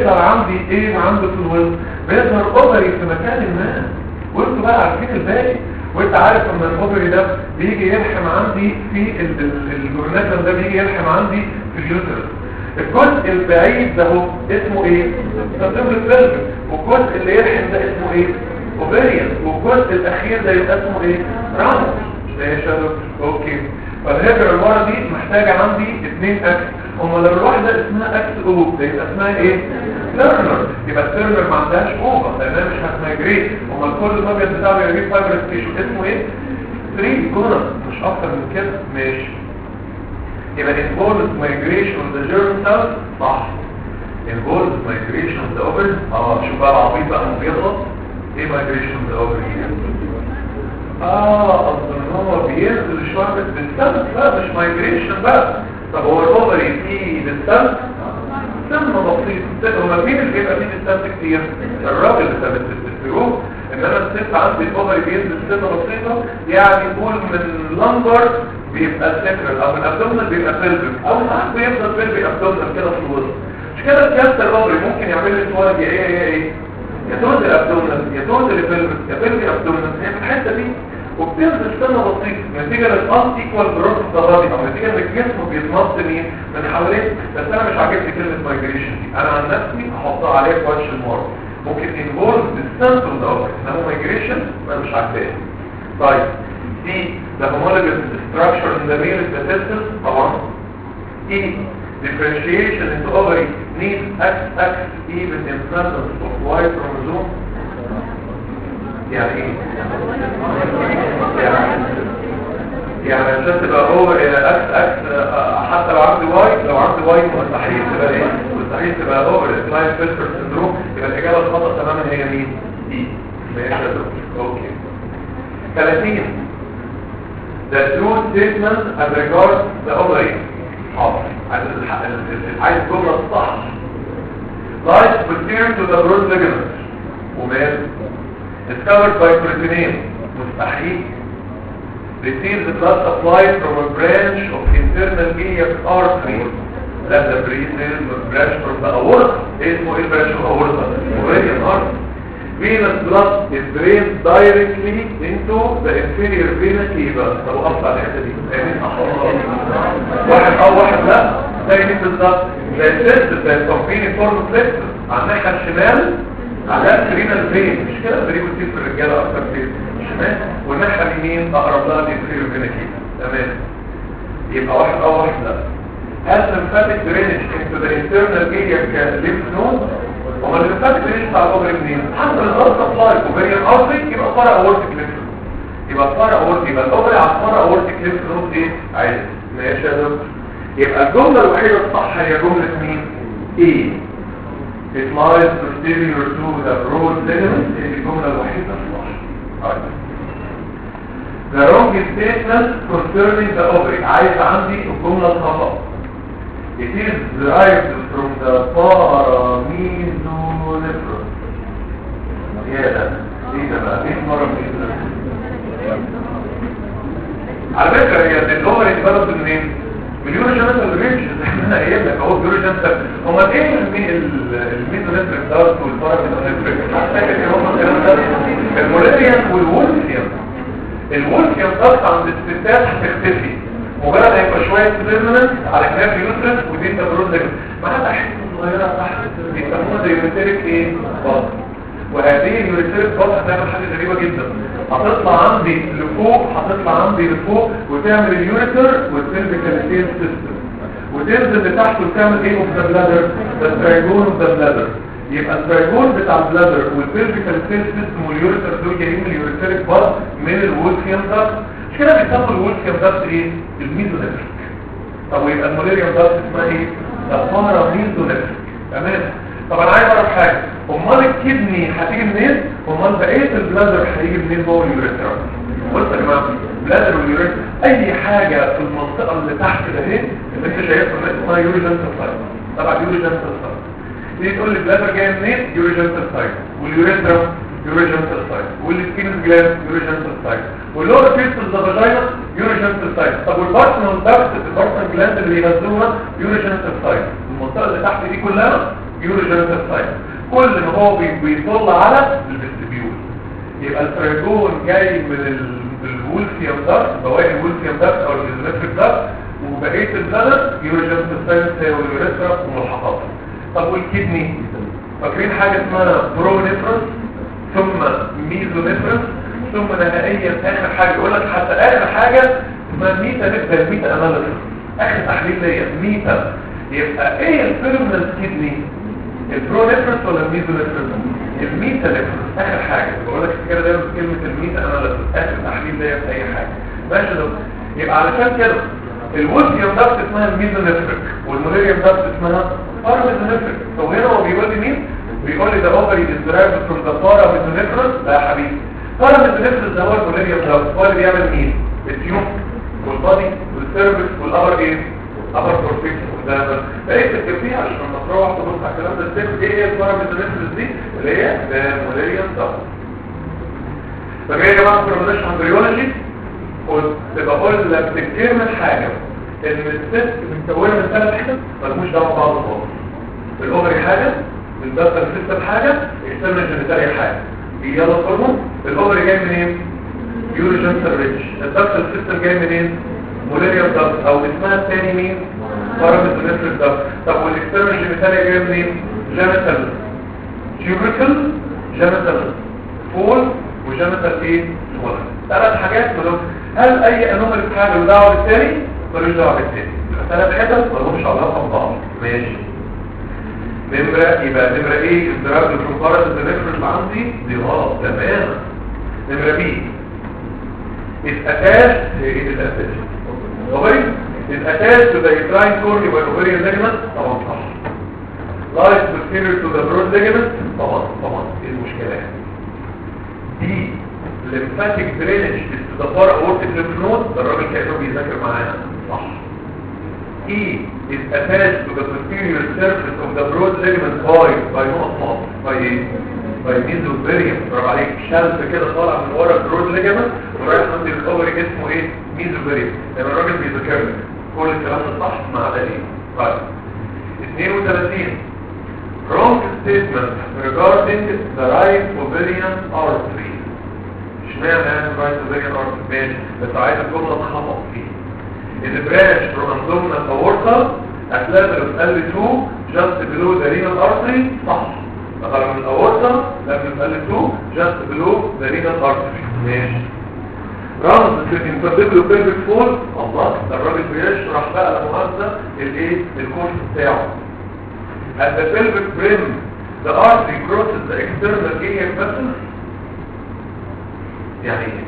عندي ايه عندي في الويل بيظهر اوفري في مكان ما وانتوا بقى عارفين الباقي وانت عارف ان الاوفري ده بيجي يلحم عندي في الجورناتم ده بيجي يلحم عندي في اليوترس الجزء البعيد ده هو اسمه ايه تنظيم الفلفل والجزء اللي يلحم ده اسمه ايه اوفريان والجزء الاخير ده يبقى اسمه ايه راوند ماشي يا دكتور اوكي فالهجرة المرة دي محتاجة عندي اثنين اكس هما لو الواحدة اسمها اكس او ده يبقى اسمها ايه تيرنر يبقى التيرنر ما عندهاش اوفر لانها مش هتمايجريت هما كل المبيض بتاعه بيجيب فايبر ستيشن اسمه ايه 3 جونر مش اكتر من كده ماشي يبقى involved migration of the germ cells صح involved migration of the ovaries اه شوف بقى العبيط بقى مبيضة ايه migration of the ovaries اه اصل هو بينزل شوية بالسلس لا مش migration بقى طب هو الاوفري فيه بالسلس سمة بسيط هو مين اللي بيبقى فيه بالسلس كتير الراجل اللي ثابت التستيرون انما الست عندي الاوفري بينزل سنة بسيطة يعني نقول من لمبر بيبقى سكرال او الابدومنال بيبقى فيلبك او ساعات بيفضل فيلبك ابدومنال كده في الوسط مش كده الكاست الاوفري ممكن يعمل لي سؤال يا ايه يا ايه يا توز الابدومنال يا توز الفيلبك يا فيلبك ابدومنال هي في الحته دي وبتنزل سنه بسيطه نتيجه للأصل ايكوال جروث الضغطي او نتيجه ان الجسم بيتمط مين من حواليه بس انا مش عاجبني كلمه مايجريشن دي انا عن نفسي هحطها عليها كواتش المارك ممكن انفولد بالسنترال اوفر انما مايجريشن انا مش عاجباني طيب دي the homologous structure in the male statistics طبعا E differentiation into ovary needs XX even in presence of Y chromosome يعني ايه؟ يعني يعني عشان تبقى هو اكس اكس حتى لو عندي واي لو عندي واي مستحيل تبقى ايه؟ مستحيل تبقى اوفر كلاين فيلتر سندروم يبقى الاجابه الخطا تماما هي مين؟ دي ماشي يا دكتور اوكي 30 the true statement as regards the ovary حاضر عايز الجملة الصح lies posterior to the broad ligament ومال discovered by peritoneum مستحيل receives the blood supply from a branch of internal iliac artery that the branch from the aorta اسمه ايه branch of aorta ovarian artery venous blood is drained directly into the inferior vena cava طب اقف على الحته دي يعني صح واحد او واحد لا زي مين بالظبط زي السيست زي الكومبيني فورم فليكس على الناحيه الشمال على الرينال فين مش كده بريكو كتير في الرجاله اكتر كتير الشمال والناحيه اليمين اقرب لها الانفيريور فينا كيفا تمام يبقى واحد او واحد لا has lymphatic drainage into the internal iliac lymph node هو الليمفاتيك درينج بتاع الاوفري منين حسب الضغط سبلاي اوفريان ارتري يبقى فرع اورتيك ليمف يبقى فرع اورتيك يبقى الاوفري على فرع اورتيك ليمف نود ايه عادي ماشي يا دكتور يبقى الجمله الوحيده الصح هي جمله مين ايه it lies posterior to the broad ligament هي الجمله الوحيده الصح طيب the wrong statement concerning the ovary عايز عندي الجمله الخطأ It is derived from the paramesonephrine. يا ده ايه ده بقى ايه paramesonephrine على فكرة هي اللغة اللي اتبلد منين؟ من يوروجينيتال رينج احنا قايل لك اهو يوروجينيتال هما ايه الميزونيفريك دارت والباراميزونيفريك فاكر ايه هما الكلام ده؟ المولاريان والولفيان الولفيان دارت عند الستات هتختفي مجرد هيبقى شوية بيرمننت على كلاب يوترس ودي تبرد لك ما هذا حته صغيرة تحت بيسموها زي يوريتريك ايه باط وهذه اليوريتريك باط هتعمل حاجة غريبة جدا هتطلع عندي لفوق هتطلع عندي لفوق وتعمل اليوريتر والسيرفيكال سيل سيستم وتنزل لتحت وتعمل ايه اوف ذا بلادر ذا ترايجون اوف ذا بلادر يبقى الترايجون بتاع البلادر والسيرفيكال سيل سيستم واليوريتر دول جايين من اليوريتريك باط من الولفيان داكت مش كده بيسموا الولفيان داكت ايه الميزونيفريك طب ويبقى الموليريان داكت اسمها ايه الفارا ميزونيفريك تمام طب انا عايز اعرف حاجه امال الكدني هتيجي منين امال بقيه البلادر هيجي منين جوه اليوريتر بص يا جماعه بلادر واليوريتر اي حاجه في المنطقه اللي تحت ده اهي اللي انت شايفها اسمها يوريجنتال سايت طبعا يوريجنتال سايت تيجي تقول لي البلادر جاي منين يوريجنتال سايت واليوريتر يوريجنتال سايت والسكين جلاند يوريجنتال سايت واللور فيستل فاجينا يوريجنتال سايت طب والبارتنال داكت البارتنال جلاند اللي بينزلوها يوريجنتال سايت المنطقه اللي تحت دي كلها يوريجنتال سايت هو بي- بيطل على الفيستبيول يبقى التراجون جاي من ال- الولفيوم دارت بواقي الولفيوم دارت او الجزمتريك دارت وبقيه البلد يورجن سيستاينس هي واليوريثرا وملحقاتها طب والكدني فاكرين حاجه اسمها برونيفرس ثم ميزونيفرس ثم نهائيا اخر حاجه يقول لك حتى اخر حاجه اسمها ميتا نبدا ميتا اناليسيس اخر تحليل ليا ميتا يبقى ايه الفيرمنت كدني البرونيفرس ولا الميزونيفرس الميتا نفرس اخر حاجه بقول لك كده دايما كلمه الميتا اناليسيس اخر تحليل ليا في اي حاجه ماشي ده يبقى علشان كده الوسيوم دارت اسمها الميزونيفريك والموليريوم دارت اسمها باراميزونيفريك طب هنا هو بيقول لي مين بيقول لي ده اوفري از درايفد فروم ذا باراميزونيفرس لا يا حبيبي باراميزونيفرس ده هو الموليريوم دارت هو اللي بيعمل مين التيوب والبادي والسيرفكس والابر ايه ابر بروفيكس ده بقيت تكتب فيها عشان لما تروح تبص على الكلام ده تكتب ايه هي الباراميزونيفرس دي اللي هي الموليريوم دارت طب ايه يا جماعه بروفيشن امبريولوجي وتبقى اقول لك تكتمل حاجه ان الست متكونه من ثلاث حتت ملهوش دعوه ببعض خالص الاوفري حاجه الدكتور سيستم حاجه السيرفن جينيتاليا حاجه يلا الهرمون الاوفري جاي منين يوروجينتال ريتش الدكتور سيستم جاي منين مولاريا دكت او اسمها الثاني مين بارامتريفريك دكت طب والاكسترنال جينيتاليا جاي منين جينيتال تيوبريكل جينيتال فول وجينيتال ايه فول ثلاث حاجات ملوش هل اي انومالي في حاجه له دعوه بالتاني ملوش دعوه بالتاني يبقى ثلاث حتت ملهمش علاقه ببعض ماشي نمرة يبقى نمرة ايه الدراج الفقارة الدنفر اللي عندي دي غلط تماما نمرة بي الاساس هي ايه الاساس طبعا الاساس to the uterine cord يبقى الاوفريان ليجمنت طبعا صح لايت posterior to the broad ligament طبعا طبعا ايه المشكلة دي lymphatic drainage to the far aortic lymph node ده الراجل كأنه بيذاكر معانا صح E is attached to the posterior surface of the broad ligament by by not by by mesothelium برافو عليك شلف كده طالع من ورا البرود ليجمنت ورايح عند الاوفري اسمه ايه ميزوثيليوم يعني الراجل بيذاكر لك كل الكلام ده صح مع دليل طيب 32 wrong statement regarding the right ovarian artery اشمعنى يعني right ovarian artery ماشي بس عايز الجمله تخبط فيه the branch from abdominal aorta at level of L2 just below the renal artery صح فطلع من الاورطة level of L2 just below the renal artery ماشي رمز في الانتربيبل pelvic fall الله ده الراجل بيشرح بقى لمؤاخذة الايه الكورس بتاعه at the pelvic brim the artery crosses the external iliac vessel يعني ايه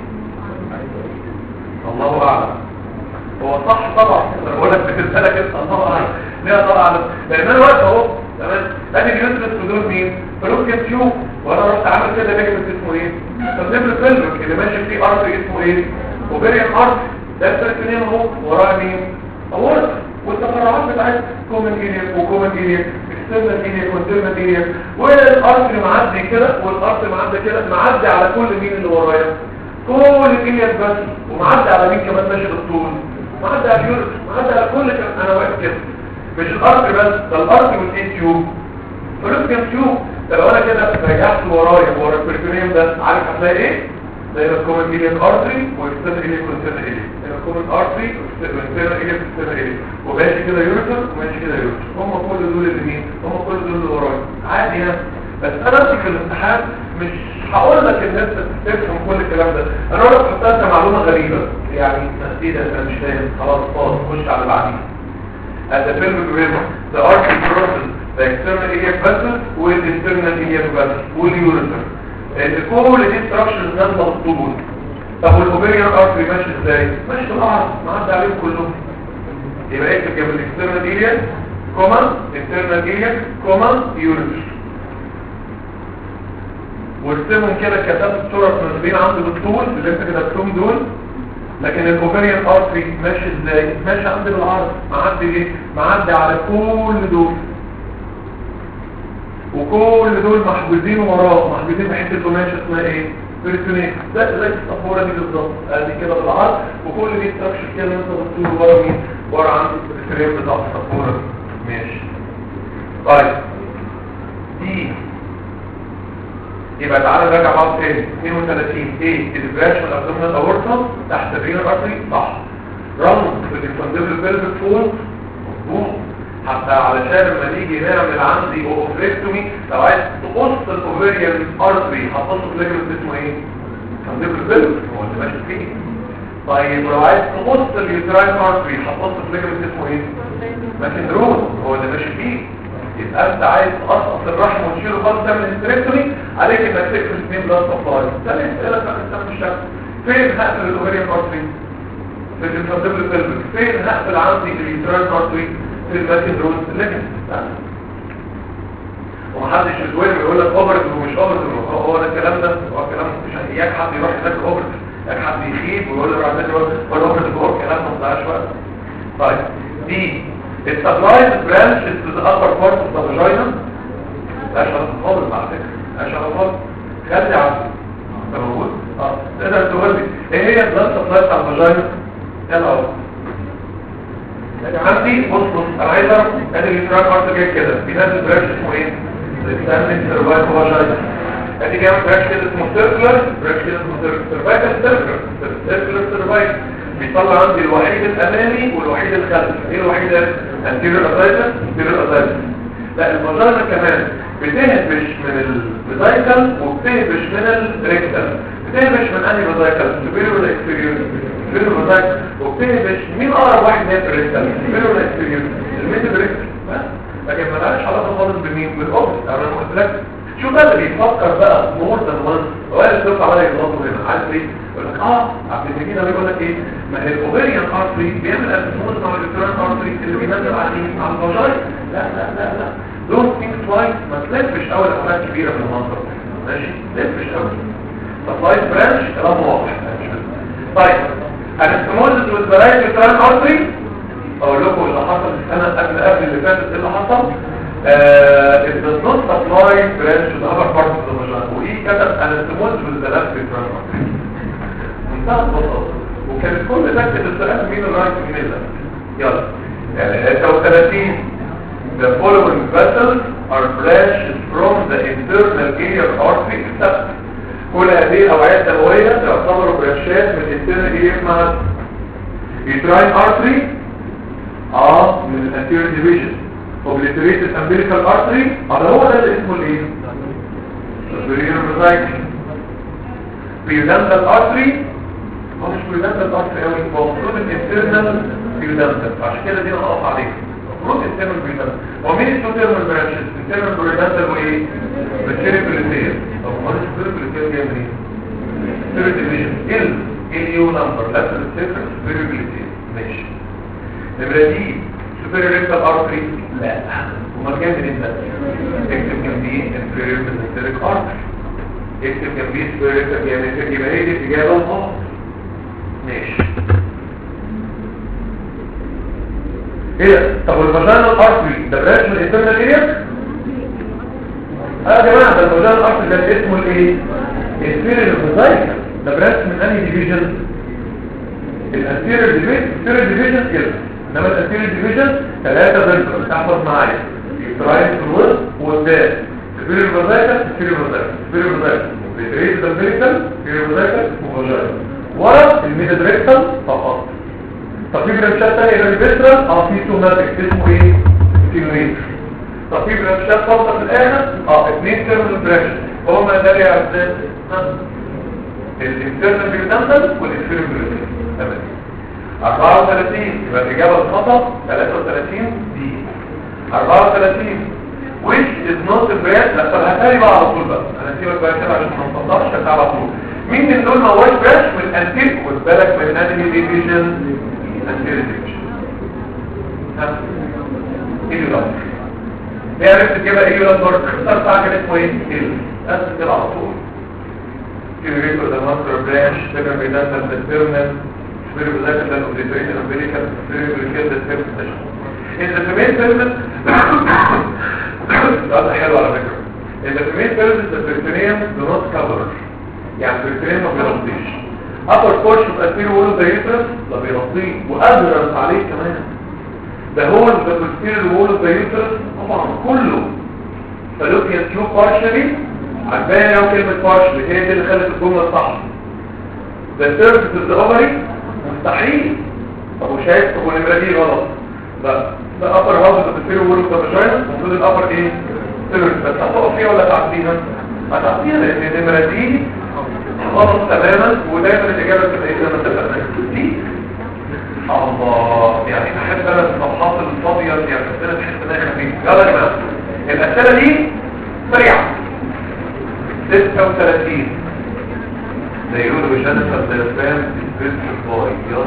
الله اعلم هو صح طبعا انا بقول لك بتسالك انت الله اعلم ليه طبعا اعلم لان انا واقف اهو تمام ادي اليوترس بدون مين فلوكيا تيوب وانا رحت عامل كده ليجمنت اسمه ايه فالنبل فيلمك اللي ماشي فيه ارتري اسمه ايه اوفيريان ارتري ده البريتونيوم اهو وراه مين اورت والتفرعات بتاعت كومن ايريا وكومن ايريا اكسترنال ايريا كونترنال ايريا والارتري معدي كده والارتري معدي كده معدي على كل مين اللي ورايا كل الايريا بس ومعدي على مين كمان ماشي بالطول معدي على اليورس معدي على كل كلام انا واقف كده مش الارض بس ده الارض والايه تيوب فلوكيان تيوب ده لو انا كده رجعت ورايا ورا البريتونيوم ده عارف هتلاقي ايه زي الكومن ايليك ارتري واكسترنال ايليك وانترنال ايليك الكومن ارتري وانترنال ايليك وانترنال ايليك وماشي كده يوريتر وماشي كده يوريتر هم كل دول اللي مين هم كل دول اللي ورايا عادي يعني بس انا امسك في الامتحان مش هقول لك ان انت تفهم كل الكلام ده انا اقول لك حطيت معلومه غريبه يعني تسديده انت مش فاهم خلاص خلاص خش على بعدين at the pelvic rim, the artery crosses the external iliac vessel with the internal iliac vessel والureter. لأن كل دي structures نازلة بالطول. طب والاوفيريان ارتري ماشي ازاي؟ ماشي بالعرض معدي عليهم كلهم. يبقى اكتب جنب الاكسترنال iliac كوما internal iliac كوما ureter. وارسمهم كده كتبت صورة مناسبين عندي بالطول اللي انت كتبتهم دول لكن الاوفريان ارتري ماشي ازاي ماشي عندي بالعرض معدي ايه معدي على كل دول وكل دول محجوزين وراه محجوزين بحته قماشه اسمها ايه بريتونيك ده زي الصفوره دي بالظبط ادي كده بالعرض وكل دي ستراكشر كده انت بتطول ورا مين ورا عندي الفريم بتاع الصفوره ماشي طيب دي يبقى تعالى نراجع بعض تاني 32 ايه البراش من الابدومينال اورتا تحت الرينال ارتري صح رمز في الانفاندبل بيلفيك فول مظبوط حتى علشان لما نيجي نعمل عندي اوفريكتومي لو عايز تقص الاوفريان ارتري هتقص ليجمنت اسمه ايه؟ انفاندبل بيلفيك هو اللي ماشي فيه طيب لو عايز تقص اليوتراين ارتري هتقص ليجمنت اسمه ايه؟ ماكندرون هو اللي ماشي فيه يبقى انت عايز تقصقص الرحم وتشيله خالص تعمل هيستريكتومي عليك انك تقفل اثنين بلاد سبلاي ثاني اسئله انت مش عارف فين هقفل الاوفريان ارتري في الانفاندبل بيلفيك فين هقفل عندي اليوتراين ارتري في الماكندرون ليجمنت ومحدش يتوهم يقول لك اوبرتيف ومش اوبرتيف هو هو ده الكلام ده هو كلام مش اياك حد يروح يذاكر اوبرتيف اياك حد يخيب ويقول له راح يذاكر هو الاوبرتيف هو الكلام ما بتاعش وقت طيب دي السبلايز برانش to the upper part of the vagina لا شرط خالص على فكره لا شرط خالص خلي عندي انت موجود اه تقدر تقول لي ايه هي البلاد سبلاي بتاع الفاجينا يلا اهو عندي بص بص انا عايز اعرف ادي اليوتراك ارت جاي كده بينزل برانش اسمه ايه الاكسترنال سيرفايكال فاجينا ادي جاي برانش كده اسمه سيركلر برانش كده اسمه سيرفايكال سيركلر سيركلر سيرفايكال بيطلع عندي الوحيد الامامي والوحيد الخلفي ايه الوحيد الانتيريور اسايتس انتيريور اسايتس لا الفاجينا كمان بتهبش من الفيزايكل وبتهبش من الريكتال بتهبش من انهي فيزايكل سوبيريور ولا اكستيريور سوبيريور فيزايكل وبتهبش مين اقرب واحد ليها في الريكتال سوبيريور ولا اكستيريور الميدل ريكتال بس لكن مالهاش علاقه خالص بمين بالاوبس انا قلت لك شو بقى اللي بيفكر بقى مور ذان وان وقال الدكتور عليا يغلطوا هنا عارف ليه يقول لك اه عبد المجيد بيقول لك ايه ما هي الاوفريان ارتري بيعمل اسموز مع الالكترون ارتري اللي بينزل على ايه على الفاجاي لا لا لا لا دون ثينك توايس ما تلفش اول افعال كبيره في المنطقه ماشي تلفش قوي سبلايز برانش كلام واضح طيب الاسموز والبرايت الالكترون ارتري اقول لكم اللي حصل السنه قبل قبل اللي فاتت ايه اللي حصل uh, it does not supply branch to the upper part of the vagina وإيه كتب anastomose with the left ventricle منتهى البساطة وكانت كل تكتب السؤال مين الرايت ومين اللفت يلا يعني 36 The following vessels are branched from the internal area artery except كل هذه الأوعية الدموية تعتبر برانشات من internal area مع uterine artery اه من الانتيريور division obliterated umbilical artery هذا هو ده اللي اسمه الايه superior vesicle pudendal artery هو مش pudendal artery قوي هو المفروض الانترنال pudendal عشان كده دي انا اقف عليها المفروض internal pudendal هو مين السوتيرنال برانشز internal pudendal وايه بالسيريبريتير طب ما السيريبريتير جاي منين سيريبريتير ال اليو نمبر لفت السيريبريتير ماشي نمرة دي superior rectal artery لا امال جاي منين ده اكتب جنبيه inferior mesenteric artery اكتب جنبيه superior rectal يعني يبقى هي دي الاجابه الغلط ماشي ايه طب والفاجينال ارتري ده برانش من الانترنال اريا اه يا جماعه ده الفاجينال ارتري ده اسمه الايه inferior فيزايكل ده برانش من انهي ديفيجن الانتيريور ديفيجن الانتيريور ديفيجن كده انما الانتيريور ديفيجن ثلاثه فيرتبرا تحفظ معايا التراين في الوسط والدال الفيريور فيزايكل الفيريور فيزايكل الفيريور فيزايكل الفيريور فيزايكل الفيريور فيزايكل وفاجينال ورا الميدل ريكتال فقط طب في برانشات ثانيه غير الفيسترال اه في سوماتيك اسمه ايه كيلومتر طب في برانشات خاصه في الاخر اه اثنين تيرمال برانش هما ده يا عزيز الانترنال بيوتنتال والانفيريور بيوتنتال تمام 34 يبقى الإجابة الخطأ 33 دي 34 which is not a branch لا طب هتالي بقى على طول بقى انا سيبك بقى كده عشان ما نفضلش هتالي على طول مين من دول ما هوش برانش من الانتير خد بالك من انهي ديفيجن انتير ديفيجن ها ايه اللي ايه عرفت تجيبها ايه ولا برضه اختار بتاع كان اسمه ايه ايه بس كده على طول كيوريكو ده مصر برانش سكر بيدانتال بالتيرمال سبيرو بذاكر ده الاوبريتورين الامريكا سبيرو بذاكر ده التيرمال إذا في مين فيرمس ده حلو على فكرة إذا في مين فيرمس البريتونيوم do not cover يعني البريتونيوم ما بيغطيش upper portion of anterior wall of the uterus لا بيغطيه وأدرس عليه كمان ده هو the posterior wall of the uterus طبعا كله fallopian tube partially عجباني قوي كلمه بارشلي هي دي اللي خلت الجمله صح ده سيرفيس الاوفري مستحيل طب وشايف طب والنمره دي غلط لا ده ابر هاوس بتصير وول اوف ذا المفروض الابر ايه سيرفيس بس هتقف فيها ولا تعديها هتعديها لان النمره دي غلط تماما ودايما الاجابه بتبقى ايه زي ما اتفقنا دي الله يعني احب انا الصفحات الفاضيه يعني الاسئله تحس انها خفيفه يلا يا جماعه الاسئله دي سريعه 36 ده يقولوا بجنة الدرفان البنت الباي يا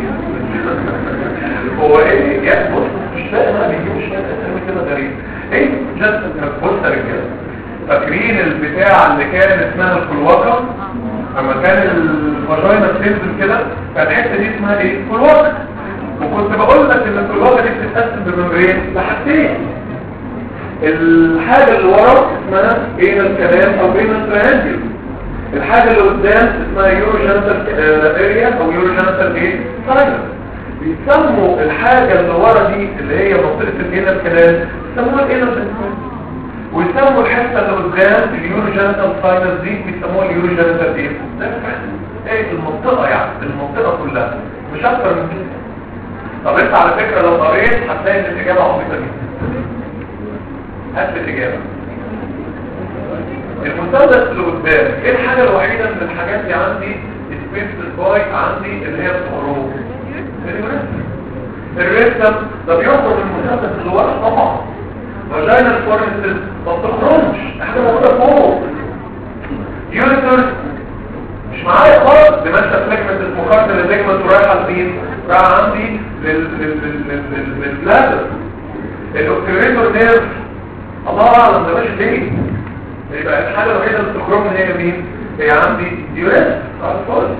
نهار هو ايه يا بص مش فاهم انا بيجيبوا شويه اسامي كده غريب ايه جنة بص يا رجاله فاكرين البتاع اللي كان اسمها الكلواكه لما كان الفاجينا بتنزل كده كان الحته دي اسمها ايه كلواكه وكنت بقول لك ان الكلواكه دي بتتقسم بممبرين لحاجتين الحاجه اللي ورا اسمها بين الكلام او بين التريانجل الحاجه اللي قدام اسمها يورو جانتال اريا او يورو جانتال ايه ساينس بيسموا الحاجه اللي ورا دي اللي هي منطقه الانر الكلام بيسموها الانر ويسموا الحته اللي قدام اليورو جانتال ساينس دي بيسموها اليورو جانتال ايه ايه المنطقه يعني المنطقه كلها مش اكتر من كده طب انت على فكره لو قريت هتلاقي ان الاجابه عبيطه جدا هات الاجابه المثلث اللي قدام ايه الحاجه الوحيده من الحاجات دي عندي سبيس الباي عندي اللي هي الخروج الريستم ده بيخرج من المثلث اللي ورا طبعا فاجينا الفورنسز ما بتخرجش حاجه موجوده فوق يونيترز مش معايا خالص دي ماشيه فليجمنت المقارنه للليجمنت رايحه لمين؟ رايحه عندي للبلادر الاوكتريتور نيرف الله اعلم ده ماشي ليه؟ يبقى الحاجه الوحيده اللي بتخرج من هي مين؟ هي عندي ديوريس الفاضي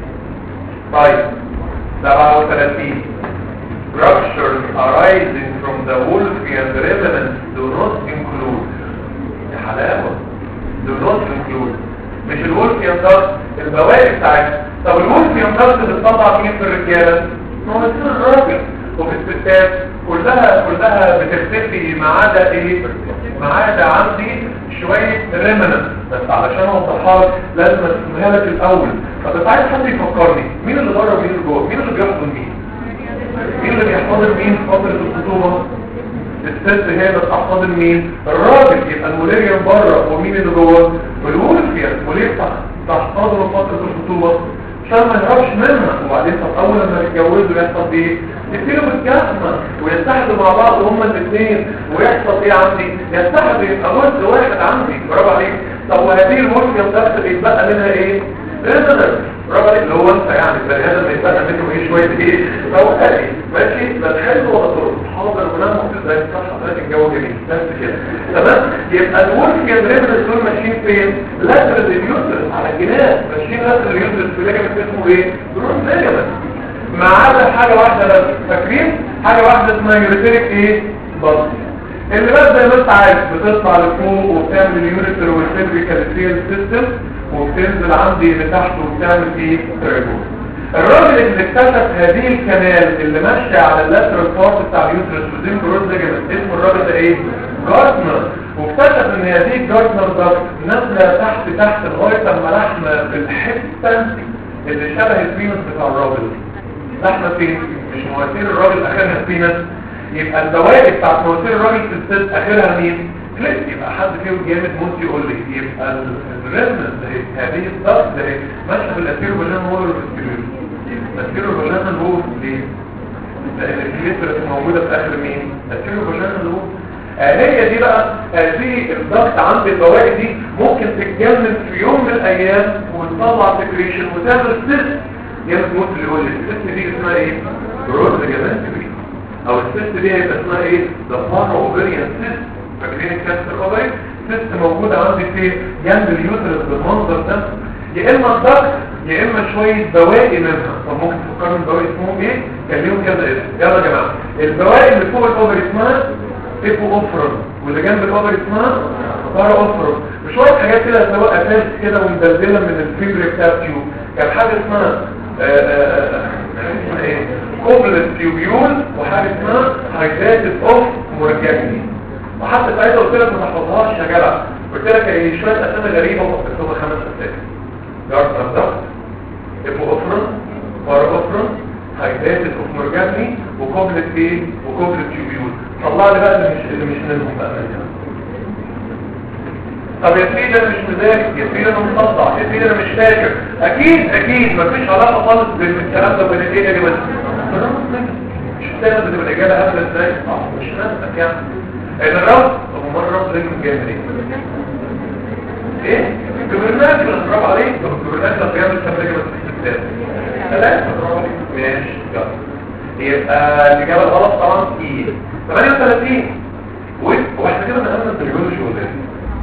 طيب 37 Ruptures arising from the Wolffian resonance do not include يا حلاوة do not include مش الولفيان ضغط البواقي بتاعتها طب الولفيان ضغط بتطلع مين في الرجالة؟ ما هو يصير الراجل وفي الستات كلها كلها بتختفي ما عدا ايه؟ ما عدا عندي شوية ريمننت بس علشان اوضحها لك لازم اسمها لك الاول طب عايز حد يفكرني مين اللي بره ومين اللي جوه؟ مين اللي بيحضن مين؟ مين اللي بيحتضن مين في فترة الخطوبة الست هي اللي بتحتضن مين الراجل يبقى الموليريان بره ومين اللي جوه والولفيان وليه تحتضن في فترة الخطوبة عشان ما يهربش منها وبعدين طب اول لما يتجوزوا يحصل ايه يبتدوا بالجسمة ويتحدوا مع بعض هما الاثنين ويحصل ايه عندي يتحدوا يبقى جزء واحد عندي برافو عليك طب وهذه الولفيان بس بيتبقى منها ايه ريزونر برافو عليك اللي هو انت يعني البني ادم بيتبقى منه ايه شويه ايه فوقتي ماشي لا تحل ولا ترد حاضر ونام ممكن زي صح حضرتك الجو جميل بس كده تمام يبقى الولفيان ريزونر دول ماشيين فين لاترال اليوترس على الجناح ماشيين لاترال اليوترس في ليجمنت اسمه ايه دروس ليجمنت ما عدا حاجه واحده بس فاكرين حاجه واحده اسمها يوريتريك ايه بطن اللي بس زي ما انت عارف بتطلع لفوق وبتعمل اليوريتر والسيرفيكال سيستم وبتنزل عندي لتحت وبتعمل ايه تريبول الراجل اللي اكتشف هذه الكنال اللي ماشيه على اللاترال بارت بتاع اليوترس ودين بروز ليجمنت اسمه الراجل ده ايه جارتنر واكتشف ان هذه الجارتنر ضغط نازله تحت تحت لغايه اما لحمه في الحته اللي شبه البينس بتاع الراجل لحمه فين مش مواسير الراجل اخرها البينس يبقى الدوائر بتاعت مواسير الراجل في الست اخرها مين كليك يبقى حد فيهم جامد ممكن يقول لي يبقى الريزنس ده هذه الضغط ده ماشيه في الاسيرو فاجينا هو الاسيرو الاسيرو فاجينا هو ليه لان الكليتر موجوده في اخر مين الاسيرو فاجينا هو هي دي بقى هذه الضغط عند البواقي دي ممكن تتجنن في يوم من الايام وتطلع سكريشن وتعمل سيست جامد موت اللي يقول لي السيست دي اسمها ايه بروز جامد او السيست دي هيبقى اسمها ايه ذا بارا اوفيريان سيست فاكرين الكانسر اوفري سيست موجوده عندي في جنب اليوترس بالمنظر ده يا اما الضغط يا اما شويه بواقي منها طب ممكن تفكروا البواقي اسمهم ايه كان ليهم كذا اسم يلا يا جماعه البواقي اللي فوق الاوفري اسمها ايبو اوفرون واللي جنب الاوفري اسمها بارا اوفرون وشويه حاجات كده سواء اساس كده ومدلدله من الفيبر بتاع التيوب كان حاجه اسمها اسمها ايه كوبلت تيوبيول وحاجه اسمها هايدريتد اوف مرجعني وحتى ساعتها قلت لك ما تحفظهاش يا جدع قلت لك ايه شويه اسامي غريبه وحطيتهم خمس اسامي جارد ضغط ابو افرن بار افرن هيدات الاوفمرجاني وكوبلت ايه وكوبلت تيوبيول طلع لي بقى اللي مش اللي مش منهم بقى طب يا سيدي انا مش مذاكر يا سيدي انا مصدع يا سيدي انا مش فاكر اكيد اكيد مفيش علاقه خالص بين الكلام ده وبين الايه يا جماعه مش فاهم بتبقى الاجابه هبله ازاي اه مش نفسك يعني ان الرب ابو مره رب رجل جامد ايه كبرناك اللي برافو عليك كبرناك اللي بيعمل كام رجل بس ثلاثة برافو عليك ماشي يلا يبقى الإجابة الغلط طبعا ايه 38 واحنا كده نقلنا البيولوجي ولا ايه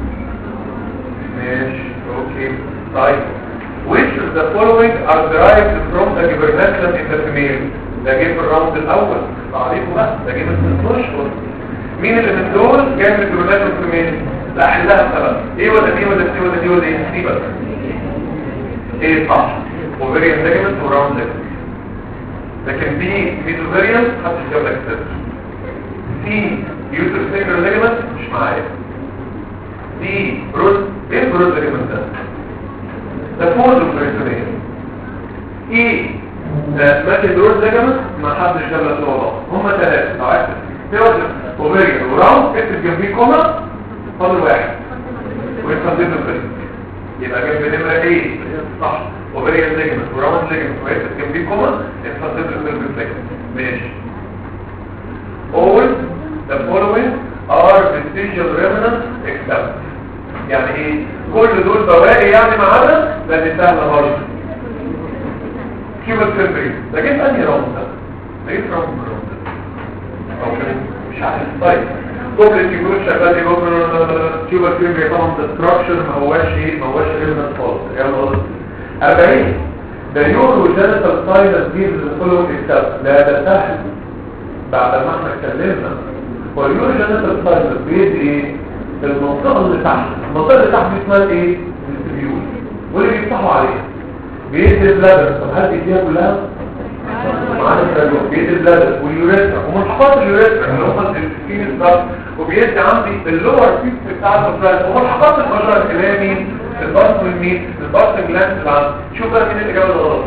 ماشي اوكي طيب which of the following are derived from the gubernaculum in the female ده جه في الراوند الاول عليكم بقى ده جه من 6 اشهر مين اللي من دول جاي من الجبرنات والفيميل لا احلها سبب ايه ولا دي ولا دي ولا دي ولا ايه سي بس ايه صح اوفيريان ليجمنت وراوند ليجمنت لكن دي ميزوفيريان محدش جاب لك سبب سي يوتر سينجر ليجمنت مش معايا دي بروز ايه بروز ليجمنت ده ده فوز الفريسونية ايه ده ماشي بروز ليجمنت ما حدش جاب لك والله هما ثلاثة لو عايز تقدر اوفيريان وراوند اكتب جنبيه كوما فاضل واحد ويستخدم له فريق يبقى جنب نمرة ايه صح اوفيريان ليجمنت وراوند ليجمنت ويكتب جنبيه كوما يستخدم له فريق ماشي all the following are vestigial remnants except يعني ايه كل دول بواقي يعني ما عدا ده دي سهله برضه كيوبال فيمبري ده جه في انهي راوند ده ده جه في راوند راوند او كان مش عارف طيب كوبل يقول شغال يقول كيوبال فيمبري طبعا ده ستراكشر ما هواش ايه ما هواش ريمنت خالص يعني غلط 40 ده يورو جينيتال ساينس دي كله اكتب لا ده سهل بعد ما احنا اتكلمنا واليورو جينيتال ساينس بيدي ايه المنطقة اللي تحت المنطقة اللي تحت دي اسمها ايه الفيول واللي بيفتحوا عليها بيدي البلادر طب هل بيديها كلها معانا الفيول بيدي البلادر واليوريثرا وملحقات اليوريثرا اللي هم الفين الضغط وبيدي عندي اللور بيس بتاع الفلاس وملحقات المجرى اللي هي مين البارت والمين البارت جلاند اللي عندي شوف بقى مين اللي جاب الغلط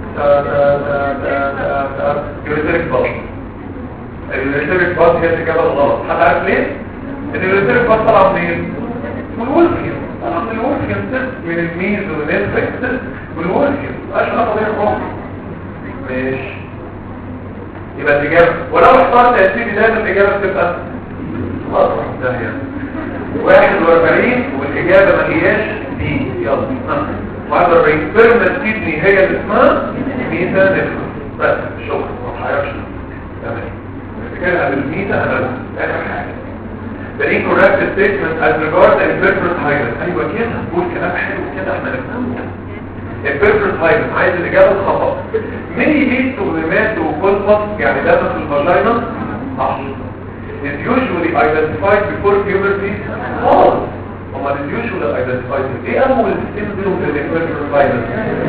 يوريثريك باص اليوريثريك باص هي اللي جاب الغلط حد عارف ليه؟ ان الريسيرف بس طلع منين من الولفيوم طلع من الولفيوم تست من الميز والنسبك تست من الولفيوم مبقاش انا طبيعي روح ماشي يبقى الإجابة ولو اخترت يا سيدي دايما الإجابة بتبقى خلاص ده يعني 41 والإجابة ما هياش دي يلا 41 بيرمنت كيدني هي اللي اسمها ميتا نفسه بس شكرا ما تحيرش تمام افتكرها بالميتا انا اخر حاجة the incorrect statement as regards the imperfect hymen ايوه كده قول كلام حلو كده احنا نفهمه imperfect hymen عايز الاجابه الخطا مين lead to hematoculpus يعني دم في الفاجينا صح is usually identified before puberty false هما is usually identified ايه اول سيستم بينهم في الامبيرفكت hymen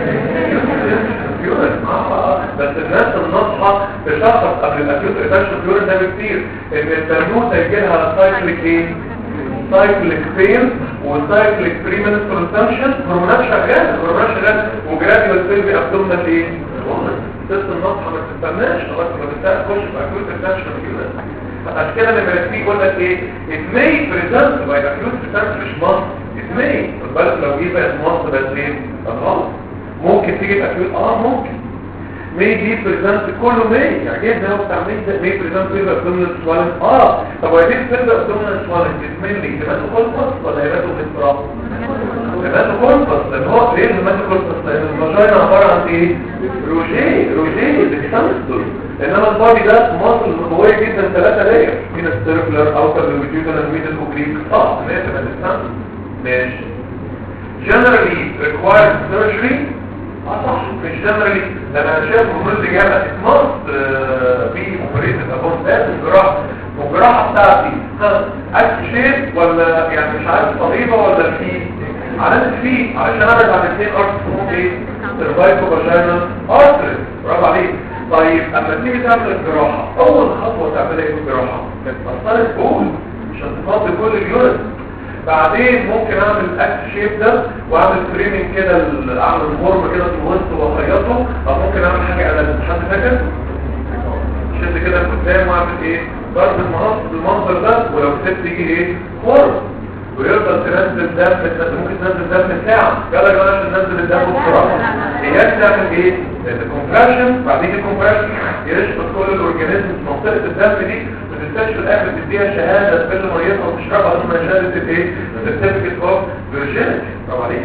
بس الناس الناصحة تشخص قبل الاكيوت ريتنشن فيورين ده بكتير ان التنوته يجي لها سايكليك ايه سايكليك بين وسايكليك بريمنسترال تنشن هرمونات شغاله هرمونات شغاله وجراديوال سيلفي ابدومينال ايه الست الناصحة ما تستناش لغايه ما تبدا تخش في اكيوت ريتنشن فيورين عشان كده لما يجي يقول لك ايه it may present by acute retention مش مصر it may خد بالك لو جه بقت مصر بس ايه غلط ممكن تيجي الاكيوت اه ممكن مي دي بريزنت كله مي يعني ايه ده بتاع مي ده مي بريزنت في ابدومينال سوالن اه طب هي دي بتبدا ابدومينال سوالن اسمين لي هيماتو كولبس ولا هيماتو بالفراغ هيماتو كولبس لان هو ليه هيماتو كولبس لان الفاجينا عباره عن ايه روجيه روجيه اللي بيستمسل انما البادي ده مصل قويه جدا ثلاثه لاير من السيركلر اوتر لونجيتودينال ميدل اوبليك اه ماشي تبقى تستمسل ماشي generally requires surgery اه صح مش جنرالي ده انا شايف المفروض الاجابه ماست بي اوبريتد ابون ذات الجراحه والجراحه بتاعتي ها اكل شيب ولا يعني مش عارف طبيبه ولا في علامه في علشان ابعد عن الاثنين ارت اسمهم ايه سيرفايكو فاجينا ارتري برافو عليك طيب اما تيجي تعمل الجراحه اول خطوه تعملها ايه في الجراحه تفصل البول عشان تفضي كل اليورين بعدين ممكن اعمل اكس شيب ده واعمل فريمنج كده ال- اعمل فورم كده في الوسط واخيطه او ممكن اعمل حاجه على حد فاكر شد كده قدام واعمل ايه ضرب المنص بالمنظر ده ولو سبت يجي ايه فورم ويفضل تنزل دم ممكن تنزل دم ساعة يلا يا جماعه عشان ننزل الدم بسرعه هي بتعمل ايه الكومبريشن بعدين الكومبريشن يشفط كل الاورجانيزم في منطقه الدم دي وتستشفى الاخر تديها شهاده تفل ميتها وتشربها ثم شهاده الايه سيرتيفيكت اوف فيرجينيتي طبعا عليك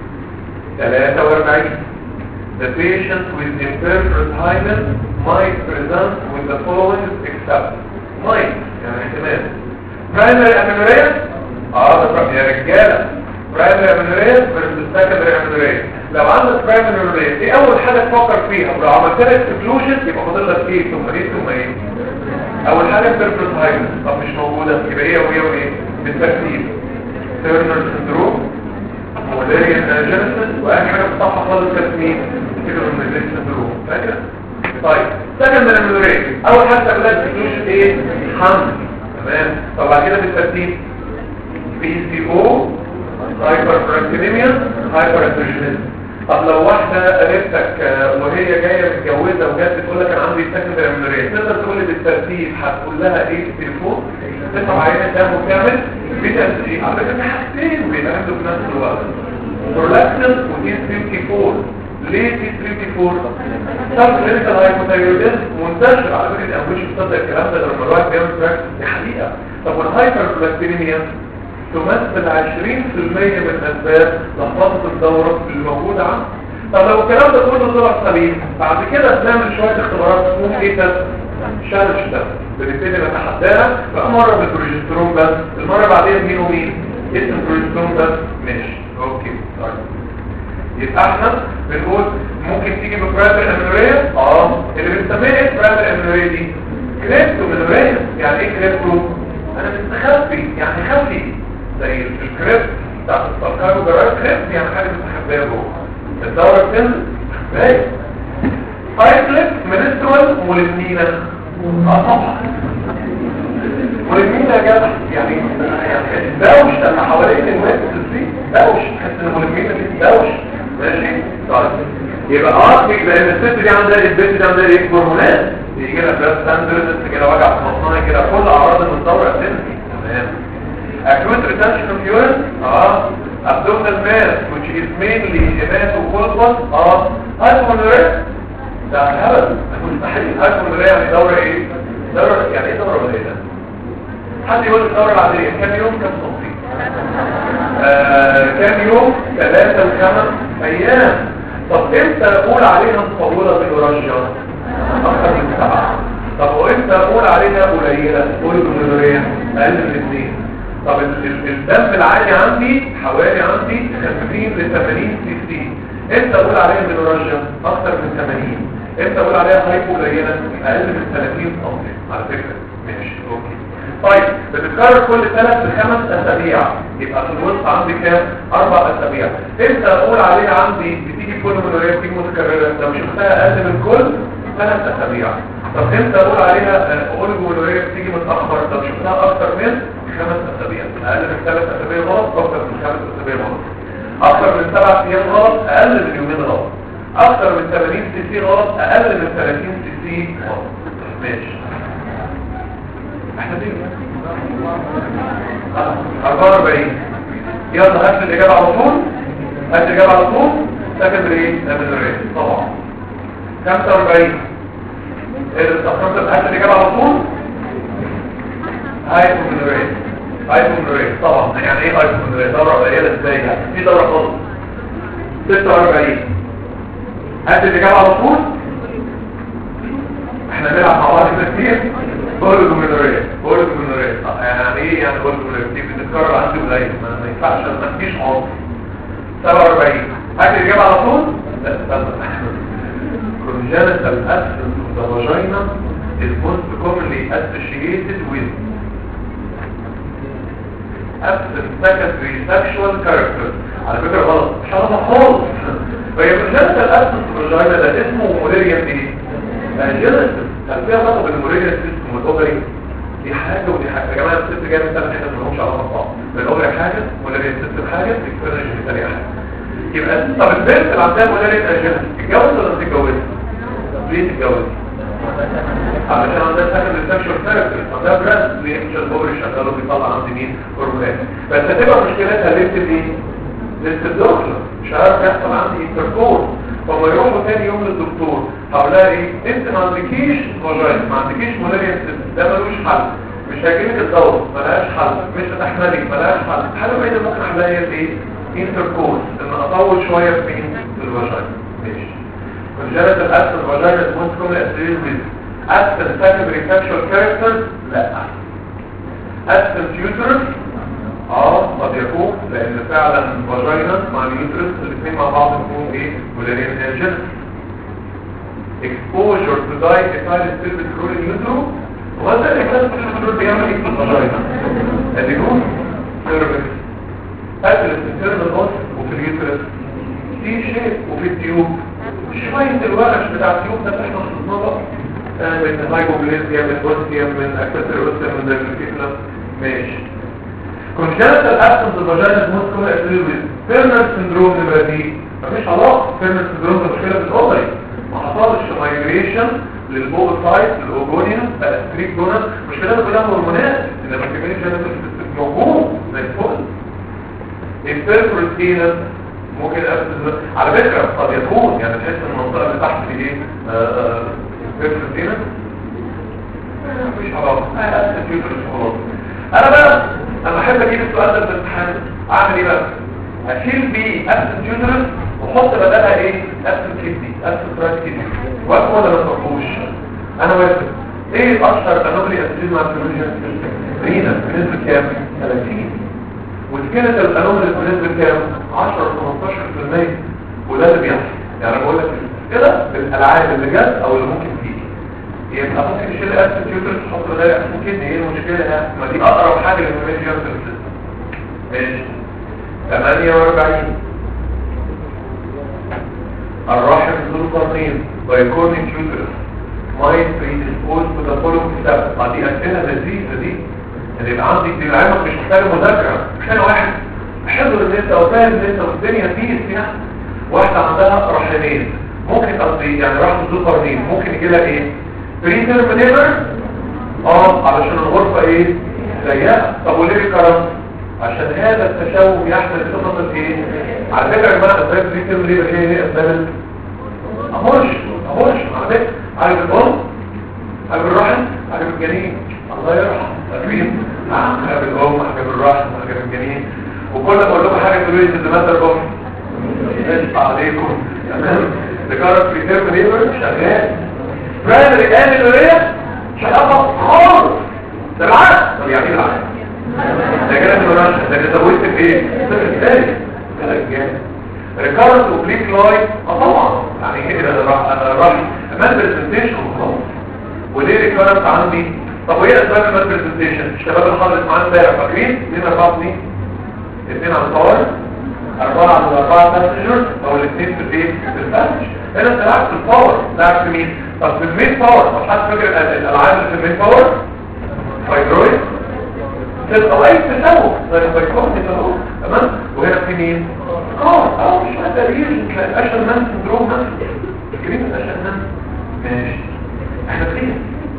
43 The patient with imperfect hymen might present with the following except might يعني احتمال primary amenorrhea اه ده يا رجاله primary amenorrhea versus secondary amenorrhea لو عندك primary amenorrhea دي اول حاجه تفكر فيها ولو عملت لها exclusion يبقى فاضل لك ايه ثم ايه ثم ايه اول حاجه imperfect hymen طب مش موجوده يبقى ايه وايه وايه بالترتيب Turner syndrome ولاريان جينيسيس واخر حاجه في الصفحه خالص كانت مين كده من السندروم فاكر طيب سكند من المدورين اول حاجه تعملها اكسكلوجن ايه حمل تمام طب بعد كده بالترتيب بي سي او هايبر براكتينيميا هايبر انترجينيزم طب لو واحده قريبتك آه، وهي جايه متجوزه وجت بتقول لك انا عندي سكندري امنوريه تقدر تقول لي بالترتيب هتقول لها ايه في التليفون تسمع عينه دم وتعمل بترتيب على فكره حاجتين بيتعملوا في نفس الوقت برولاكتين ودي 34 ليه دي 34 سب كلينيكال هايبوثايرويدزم منتشر على فكره الانبوش بتصدق الكلام ده لما الواحد بيعمل براكتس دي حقيقه طب والهايبر بلاستينيميا تمثل 20% من اسباب لخبطه الدوره اللي موجوده عنده طب لو الكلام ده كله طلع سليم بعد كده بنعمل شويه اختبارات اسمهم ايه تست شارج تست بنبتدي نتحداها بقى مره بالبروجسترون بس المره بعدين مين ومين اسم البروجسترون بس ماشي اوكي طيب يبقى احنا بنقول ممكن تيجي ببرايمري امنوريا اه اللي بنسميها ايه برايمري امنوريا دي كريبتو امنوريا يعني ايه كريبتو انا مستخبي يعني خفي زي الكريبت بتاعت السكر وجرار كريبت يعني حاجه مستخبيه جوه الدوره بتنزل ازاي سايكليك منسترول مولدنينا اه طبعا مولدنينا يا جدع يعني يعني دوش لما حوالين الناس دي دوش تحس ان مولدنينا دي دوش ماشي طيب يبقى اه لان الست دي عندها البنت دي عندها ايه هرمونات يجي لها بلاس ساندرز كده وجع في بطنها كده كل اعراض الدوره بتنزل تمام acute retention of urine اه abdominal mass which is mainly hematoculpus اه hypomenorrhea ده هبل مستحيل hypomenorrhea يعني دورة ايه دورة يعني ايه دورة قليلة حد يقول الدورة العادية كام يوم كام سنتي آه كام يوم ثلاثة لخمس ايام طب امتى اقول عليها مطولة بالورجة اكثر من سبعة طب وامتى اقول عليها قليلة قول بالورية اقل من اثنين طب ال- ال- الدم العالي عندي حوالي عندي 50 ل 80 سي سي امتى اقول عليها بالورجة اكثر من 80 امتى اقول عليها هايبو قليلة اقل من 30 سم على فكرة ماشي اوكي طيب بتتكرر كل ثلاث لخمس اسابيع يبقى في الوسط عندي كام اربع اسابيع امتى اقول عليها عندي بتيجي كل منوريه بتيجي متكرره لو شفتها اقل من كل ثلاث اسابيع طب امتى اقول عليها اقول منوريه بتيجي متاخر طب شفتها اكتر من خمس اسابيع اقل من ثلاث اسابيع غلط اكتر من خمس اسابيع غلط اكتر من سبع ايام غلط اقل من يومين غلط اكتر من 80 سي سي غلط اقل من 30 سي سي غلط ماشي احنا دي 44 يلا هات الاجابه على طول هات الاجابه على طول سكندري ايه سكندري طبعا 45 ايه ده استخدمت هات الاجابه على طول هايبومينوريت هايبومينوريت طبعا يعني ايه هايبومينوريت دوره قليله ازاي يعني في دوره خالص 46 هات الاجابه على طول احنا بنلعب مع بعض كده كتير بوليجومينوريا بوليجومينوريا يعني ايه يعني بوليجومينوريا دي بتتكرر عندي قليل ما ما ينفعش ما فيش عمر 47 هات الاجابه على طول لا استنى congenital absence of the vagina is most commonly associated with absent secondary sexual character على فكرة غلط مش غلط خالص فهي congenital absence of the vagina ده اسمه موليريان ايه؟ جينيسيس هل فيها علاقه بالموريجن سيستم والاوفري دي حاجه ودي حاجه يا جماعه الست جايه من ثلاث حتت ما لهمش علاقه ببعض الاوبرا حاجه ولا الست حاجه الاكسبيرنس الثانيه حاجه يبقى طب البنت اللي عندها مولاريت اجنس تتجوز ولا ما تتجوزش؟ ليه تتجوز؟ علشان عندها سكن السكشوال ثيرابي عندها براند بيمشي البور يشغله بيطلع عند مين هرمونات بس هتبقى مشكلتها لسه ايه؟ لسه الدكتور مش عارف يحصل عندي انتركور فما يروحوا تاني يوم للدكتور هقول لها ايه انت ما عندكيش فاجاين ما عندكيش مولاريا ده ملوش حل مش هيجيلك الدور ملهاش حل مش هتحملك ملهاش حل الحاجه الوحيده اللي ممكن احلها هي ايه انتركورس ان اطول شويه في مين في الفاجاين ماشي congenital absent vagina is most commonly associated with absent secondary sexual characters لا absent uterus اه قد يكون لان فعلا فاجينا مع اليوترس الاثنين مع بعض يكونوا ايه مولارين انجن exposure to dye ethyl stilbit rule in utero وهذا اللي كان في الحدود بيعمل ايه في الفاجينا الدينون سيرفكس قتل الانترنال اوس وفي اليوترس في شيء وفي التيوب شوية الورش بتاع التيوب ده احنا خصوصنا بقى من هايبوبليزيا من بوستيا من اكتسر اوستيا من دايبريكيتنا ماشي congenital absence of vagina is most commonly associated with Turner syndrome نبقى دي مفيش علاقة Turner syndrome ده مشكلة في الأوبري ما حصلش مايجريشن للبوبوسايت للأوجونيوم الستريك دونر مشكلة كلها هرمونات إنما كمان جينيتال موجود زي الفل البيرفورتينس ممكن أبسط على فكرة قد يكون يعني تحس ان المنطقة اللي تحت دي ايه بيرفورتينس مفيش علاقة أبسط يوترس خلاص انا بقى انا احب اجيب السؤال ده في الامتحان اعمل ايه بقى اشيل بيه ابسنت يوترس واحط بدلها ايه ابسنت كيدني ابسنت رايت كيدني واقف ولا ما تقفوش انا واقف ايه اشهر انومالي اسيد مع الفيولوجيا رينا بنسبه كام 30 وسكيلت الانومالي بنسبه كام 10 15% وده اللي بيحصل يعني بقول لك كده الالعاب اللي جت او اللي ممكن تيجي يبقى ممكن نشيل اسيد يوترس تحط بدايه ممكن ايه المشكله يعني ما دي اقرب حاجه للميجر سيستم ماشي 48 الرحم ذو قرنين بايكورنيك يوترس مايت بريديسبوز تو ذا فولوينج ستيب دي اسئله لذيذه دي اللي يبقى عندي دي العلم مش محتاجه مذاكره مش انا واحد حضر ان انت وفاهم ان انت والدنيا فيه يعني واحده عندها رحمين ممكن قصدي يعني رحم ذو قرنين ممكن يجي لها ايه بريتر منيبر اه علشان الغرفة ايه ضيقة طب وليه الكرم عشان هذا التشوه يحمل صفة ايه على فكرة يا جماعة اسباب بريتر منيبر ايه هي اسباب امرش امرش على فكرة عارف الام عارف الرحم عارف الجنين الله يرحم تكريم عارف الام عارف الرحم عارف الجنين وكل ما اقول لكم حاجة تقولوا لي ده ماذا الام يشفع عليكم تمام ذكرت بريتر منيبر شغال برايمري اميلوريا شغاله خالص ده بالعكس طب يعني ايه بالعكس ده كده من رشح ده كده زودت في ايه صفر ثاني كلام جامد ريكارنت اوبليك لايت اه طبعا يعني كده راح راح مان برزنتيشن خلاص وليه ريكارنت عندي طب وايه اسباب المان برزنتيشن الشباب اللي حضرت معانا امبارح فاكرين 2 4 2 2 على الطوارئ أربعة من أربعة باسنجرز أو الاثنين في الايه في الباسنج هنا انت لعبت الباور لعبت مين طب في المين باور طب حد فاكر الالعاب اللي في المين باور فايبرويد تبقى اي تسوق زي الفايكون تسوق تمام وهنا في مين اه اه مش هذا ريجن الاشن مان سندروم نفسه فاكرين الاشن مان ماشي احنا فين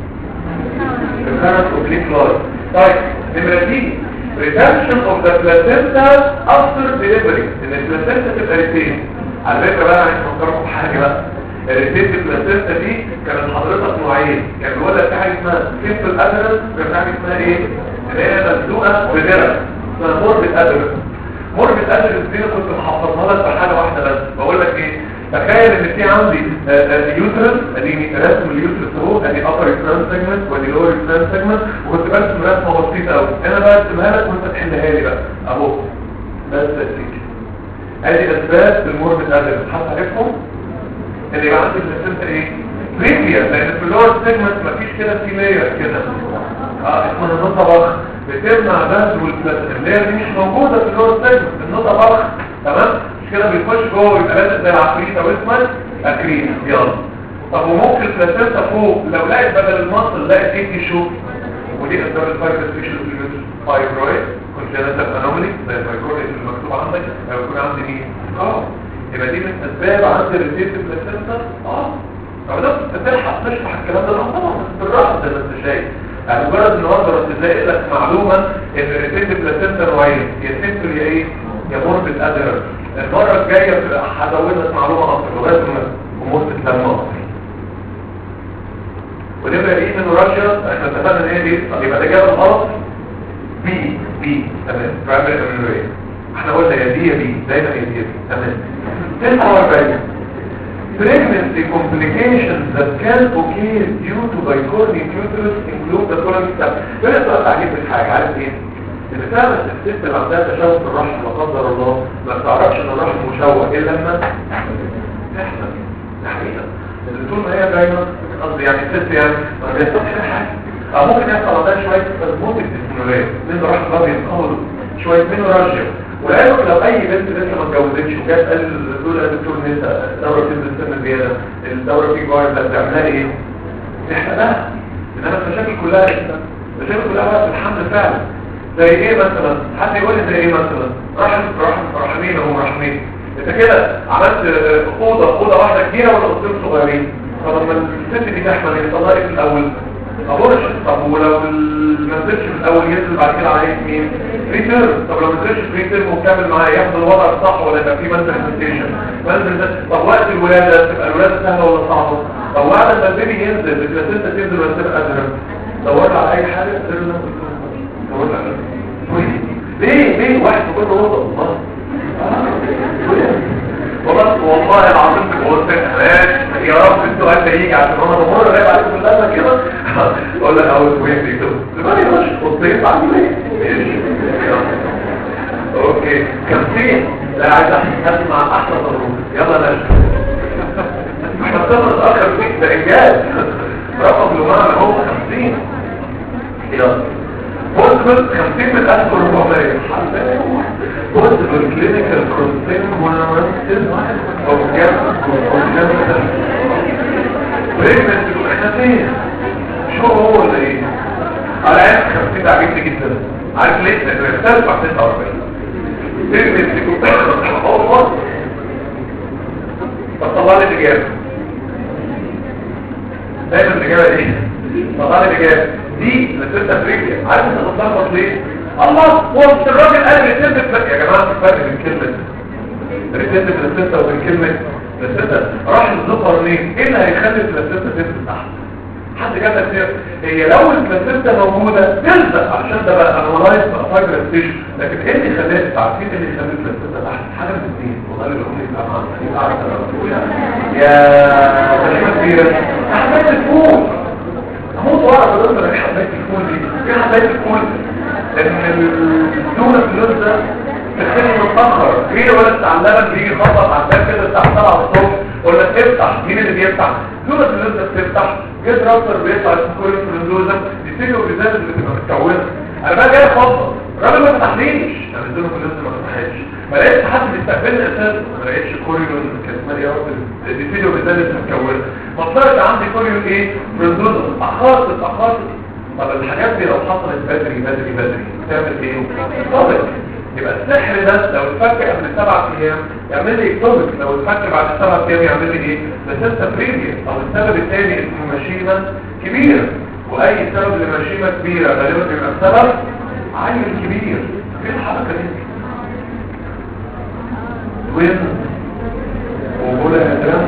الكارت اوبليك لايت طيب نمرة دي retention of the placenta after delivery ان البلاسنتا تبقى ريتين على فكره بقى عايز افكركم بحاجه بقى الريتين البلاسنتا دي كانت حضرتك نوعين كان بيقول لك في حاجه اسمها سيمبل ادرس وكان في حاجه اسمها ايه اللي هي مزنوقه بدرس اسمها موربيد ادرس موربيد ادرس دي أنا كنت محفظها لك بحاجه واحده بس بقول لك ايه تخيل ان في عندي يوترس ادي رسم اليوترس اهو ادي upper explant segment وادي lower explant segment وكنت برسم رسمه بسيطه قوي انا برسمها لك وانت تحلها لي بقى اهو بس تأثير ادي اسباب الموربيد ادرس حد عارفهم اللي يبقى عندي البلاسنتا ايه بريفيا لان في اللور سيجمنت مفيش كده في لاير كده اه اسمها النقطه بخ بتمنع بذر والبلاسنتا اللاير دي مش موجوده في اللور سيجمنت النقطه بخ تمام مش كده بيخش جوه يبقى لازق زي العفريت او اسمك اكريم يلا طب وممكن البلاسنتا فوق لو لقيت بدل المصل لقيت ايه تيشو ودي اسباب الفايبر سبيشال فايبرويد كونجنتال انومالي زي الفايبرويد اللي مكتوب عندك او يكون عندي مين اه يبقى دي من اسباب عند الريتيتيف بلاسنتا اه طب ده تلحق تشرح الكلام ده اه طبعا بس بالراحه زي ما انت شايف يعني مجرد النهارده بس تلاقي لك معلومه ان الريتيتيف بلاسنتا نوعين يا سيمبل يا ايه يا موربيد ادرر المره الجايه هزود لك معلومه اكتر لغايه ما الامور تتلم اكتر ونبقى ايه من راشيا احنا اتفقنا ان هي دي يبقى ده جاب الغلط بي بي تمام برايمري امينويه احنا قلنا يا دي يا بي دايما يا دي يا بي تمام 49 pregnancy complications that can occur due to bicornic uterus include the following steps ده سؤال عجيب من حاجه عارف ايه اللي فعلا الست اللي عندها تشوه في الرحم لا قدر الله ما بتعرفش ان الرحم مشوه الا لما تحمل تحميلا اللي طول ما هي دايما قصدي يعني الست يعني ما بيحصلش فيها حاجه او ممكن يحصل عندها شويه تسموت الديسموليه من الرحم ده بيتقول شويه منه راشيا ولعلمك لو اي بنت لسه ما اتجوزتش وجات قال دول يا دكتور نسا الدوره بتنزل سن زياده الدوره في جوار ده بتعملها ايه؟ تحرقها انما المشاكل كلها لسه المشاكل كلها وقت الحمل فعلا زي ايه مثلا حد يقول لي زي ايه مثلا رحم رحم رحمين اهو رحمين انت كده عملت اوضه اوضه واحده كبيره ولا اوضتين صغيرين طب لما الست دي تحمل يحصل لها ايه في الاول ابورش طب ولو ما نزلش في الاول ينزل بعد كده عليه مين ريتيرن طب لو ما نزلش في ريتيرن وكمل معاه ياخد الوضع الصح ولا يبقى في مانفستيشن طب وقت الولاده تبقى الولاده سهله ولا صعبه طب بعد ما البيبي ينزل بتبقى تنزل ولا تبقى ادرى دورت على اي حاجه تقدر دورت على ليه ليه واحد في كل اوضه والله والله والله العظيم بقول يا رب السؤال ده يجي عشان انا بمر غايب عليكم في الأزمة كده اقول لك اول وين دي كده لما يخش قصيت عندي ليه اوكي كمسين لا عايز احسن مع احلى ضروري يلا نشوف احنا بنصبر اخر فيك ده انجاز رقم لمعنى هو 50 يلا بوزبل 50 من 1400 بوزبل كلينيكال كونسيكونسز او جاب كونجنتال بريجننت احنا فين شو هو ولا ايه على عين 50 عجبني جدا عارف ليه لانه يختلف عن 49 بريجننت هو فطلع لي الاجابه دايما الاجابه ايه طلع لي الاجابه دي لسته بريجننت عارف انت بتلخبط ليه الله هو مش الراجل قال ريتنت يا جماعه في فرق بين كلمه ريتنت للسته وبين كلمه للسته راح الزفر ليه ايه اللي هيخلي البلاسينتا تنزل تحت حد جاب لك هي لو البلاسينتا موجوده تلزق عشان ده بقى انولايز بقى فايبر ستيشن لكن ايه اللي خلاها عارفين ايه اللي يخلي البلاسينتا تحت حاجه من الاثنين والله اللي بيقول لي طبعا يبقى عارف انا يا كلمه كبيره حبايه الفول هموت واعرف اقول لك حبايه الفول دي ايه حبايه الفول لان الدوره في اللون ده تخلي متاخر في ولد بتاع اللبن بيجي يخبط على الباب كده الساعه 7 الصبح يقول لك افتح مين اللي بيفتح دوره اللون ده بتفتح جيت راوتر بيطلع اسمه كورين فرندوزا دي سيلو بيزاد اللي بتبقى متكونه انا بقى جاي اخبط الراجل ما فتحليش يعني الدوره في اللون ما فتحتش ما لقيتش حد بيستقبلني اساسا ما لقيتش كوريون كان اسمها ايه دي سيلو بيزاد اللي متكونه فطلعت عندي كوريون ايه فرندوزا اتاخرت اتاخرت طب الحاجات دي لو حصلت بدري بدري بدري تعمل ايه؟ طبق يبقى السحر ده لو اتفك قبل سبع ايام يعمل لي اكتوبك لو اتفك بعد سبع ايام يعمل لي ايه؟ لسته بريمير او السبب الثاني اسمه مشيمه كبيره واي سبب لمشيمه كبيره غالبا بيبقى السبب عيل كبير ايه الحركه دي؟ وين؟ وجود ادرام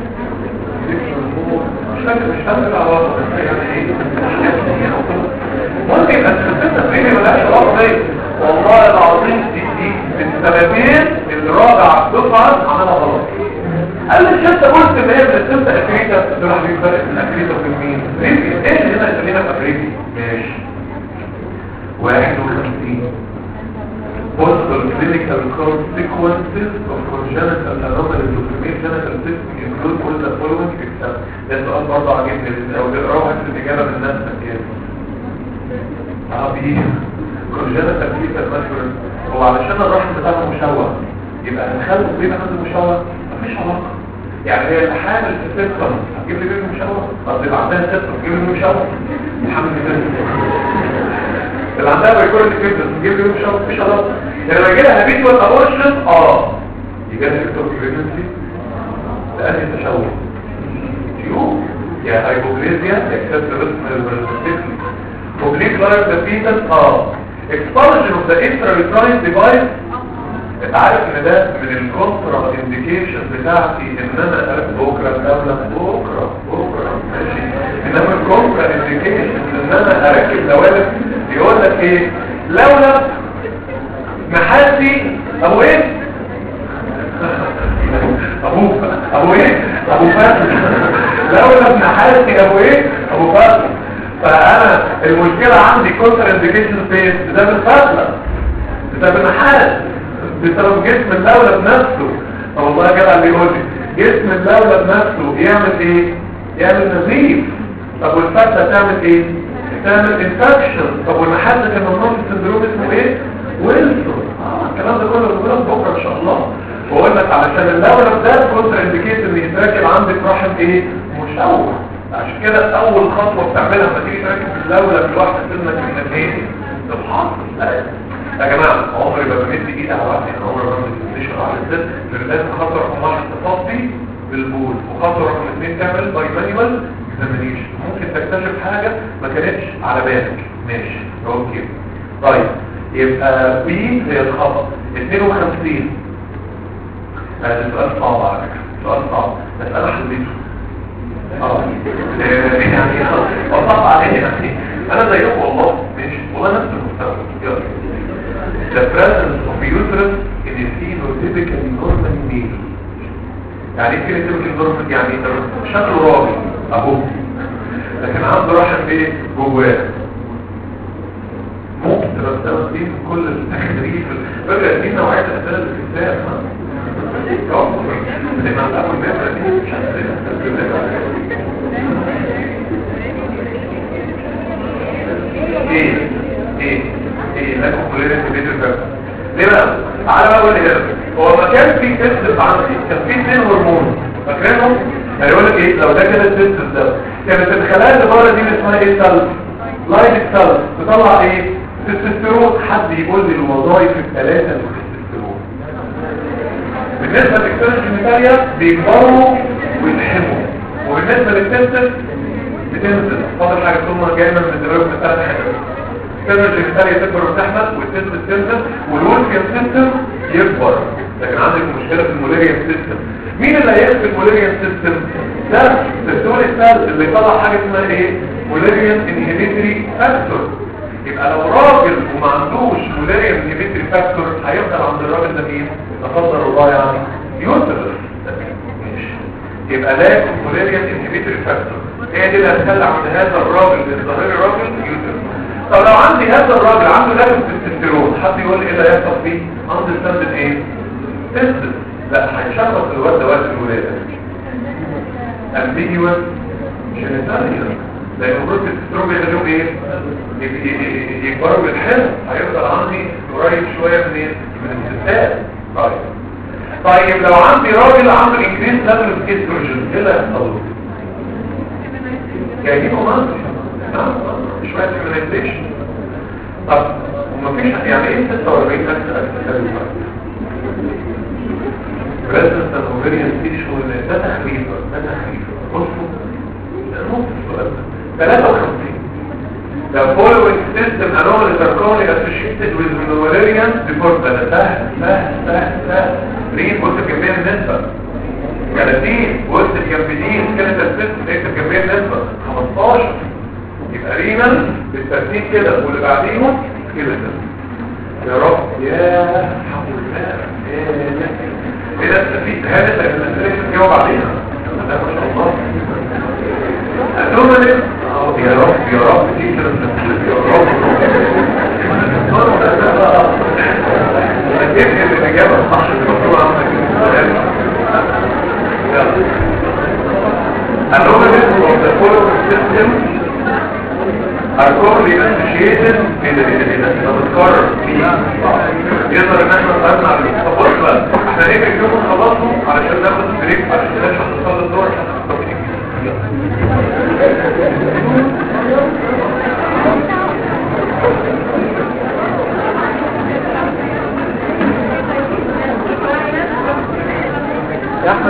مش فاكر مش فاكر العلاقه بس يعني ايه؟ ممكن يبقى السته بريمير ملهاش علاقه بيه والله العظيم دي دي من سببين الرابع دفعه عملها غلط قال لي انت قلت ان هي بتسمى افريقيا دول حبيبي فرق بين افريقيا وبين مين ريبي ايه اللي هنا يخلينا في افريقيا ماشي 51 possible clinical consequences of congenital anomalies of female genital system include all the following except ده سؤال برضه عاجبني لو تقراه في الاجابه من نفسك يعني اه بيه كونجنتال فيتال ماتيوريال هو علشان الرحم بتاعه مشوه يبقى نخلي بيبقى عنده مشوه مفيش علاقه يعني هي الحامل في سيستم هتجيب لي بيبي مشوه طب يبقى عندها سيستم تجيب لي مشوه الحمل في اللي عندها بايكورد كيبتس تجيب لي مش مش خلاص يعني لما يجي لها هابيتوال ابورشن اه يجي لها هابيتوال بريجنسي لأنهي تشوه تيوب يا هايبوغليزيا اكسس ريسك اوبليك لايف ذا فيتس اه expulsion of the intrauterine device انت عارف ان ده من الكونترا انديكيشن بتاعتي ان انا بكره قبل بكره بكره ماشي انما الكونترا انديكيشن ان انا اركب دوالب يقول لك ايه لولا محاسي ابو ايه ابو ابو ايه ابو فاتح لولا ابن حاسي ابو ايه ابو فاتح فانا المشكله عندي كونترا انديكيشن فين بسبب الفتله بسبب النحاس بسبب جسم الدولة بنفسه والله جدع اللي يقول لي جسم الدولة بنفسه يعمل ايه يعمل نزيف طب والفتة تعمل ايه تعمل انفكشن طب والنحاسة كان ممنوع في السندروم اسمه ايه ويلسون اه الكلام ده كله بنقوله بكره ان شاء الله واقول لك علشان الدولة ده كونتر انديكيت ان يتراكب عندك رحم ايه مشوه عشان كده اول خطوة بتعملها لما تيجي تركب الدولة في الواحدة سنك انك ايه تفحص يا جماعة عمري ما بمد ايدي على واحد يعني عمري ما بمد ايدي على الست لازم خطوة رقم واحد تفضي بالبول وخطوة رقم اثنين تعمل باي مانيوال اكزامينيشن ممكن تكتشف حاجة ما كانتش على بالك ماشي اوكي طيب يبقى بي هي الخطأ 52 هذا سؤال صعب على فكرة سؤال صعب بس انا حليته اه يعني وصعب عليه يعني انا زيكم والله ماشي والله نفس المستوى يلا the presence of uterus in a phenotypically normal male يعني ايه phenotypically normal يعني شكله راجل اهو لكن عنده رحم ايه جواه ممكن تبقى السبب دي من كل التخريف فجأة دي نوعية الأسئلة اللي في الكتاب زي ما أقول المادة دي مش ايه ايه ايه لكم كلنا في فيديو الفرق ليه بقى تعالى بقى اقول هنا هو ما كان في تيست عندي كان في اثنين هرمون فاكرينهم هيقول لك ايه لو ده كده التيست ده كانت الخلايا اللي بره دي اللي اسمها ايه سيلز لايت سيلز تطلع ايه تستوستيرون حد يقول لي الوظائف الثلاثه للتستوستيرون بالنسبه للاكسجين الجينيتاليا بيكبروا ويتحموا وبالنسبه للتستس بتنزل فاضل حاجه ثم جايه من الدراج من ثلاث حاجات السيرجي الثانية تكبر وتحمل والسيستم تنزل والوركيان سيستم يكبر لكن عندك مشكلة في المولاريان سيستم مين اللي هيقفل المولاريان سيستم؟ ده الدكتور الثالث اللي طلع حاجة اسمها ايه؟ مولاريان انهبيتري فاكتور يبقى لو راجل وما عندوش مولاريان انهبيتري فاكتور هيفضل عند الراجل ده مين؟ لا قدر الله يعني يوتر يبقى لا مولاريان انهبيتري فاكتور هي دي اللي هتخلي عند هذا الراجل الظاهري الراجل يوتر طب لو عندي هذا الراجل عنده لازم تستيرون حد يقول لي ايه اللي هيحصل فيه عنده ستاندرد ايه تست لا هيشخص الواد ده وقت الولاده امبيجوس جينيتاليا لان المفروض التستيرون بيخليهم ايه يكبروا بالحلم هيفضل عندي قريب شويه من ايه من الستات طيب طيب لو عندي راجل عنده انكريس ليفل اوف استروجين ايه اللي هيحصل له جايبينه مصر شوية سيميليزيشن طب ومفيش يعني ايه 46 نفس الأسئلة بريزنس الأوفيريان تيشو ده تخريف ده تخريف بصوا نص السؤال ده 53 The following system anomalies are commonly associated with malarian before ده سهل سهل سهل سهل ريد بص كمية النسبة 30 وسط الجنبدين كانت السيستم اكتب كمية النسبة 15 يبقى رينا بالترتيب كده واللي بعديهم كده يا رب يا حول الله ايه ده التفيد هذا اللي الاسئله تجاوب عليها ده ما شاء الله أتومني يا رب يا رب دي كده يا رب تفهم الإجابة الصح المطلوب عنك Anomalous of the following system are commonly associated in the بتتكرر يقدر ان احنا نقارن على طب بقى احنا ليه بنجيبه نخلصه علشان ناخد بريك علشان نشرح نصلي الدور عشان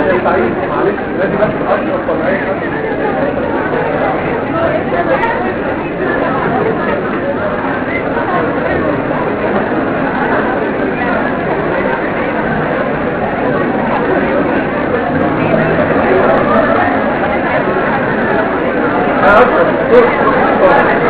يا سعيد معلش لازم بس اشرف ولا اي حد أنا أشرف.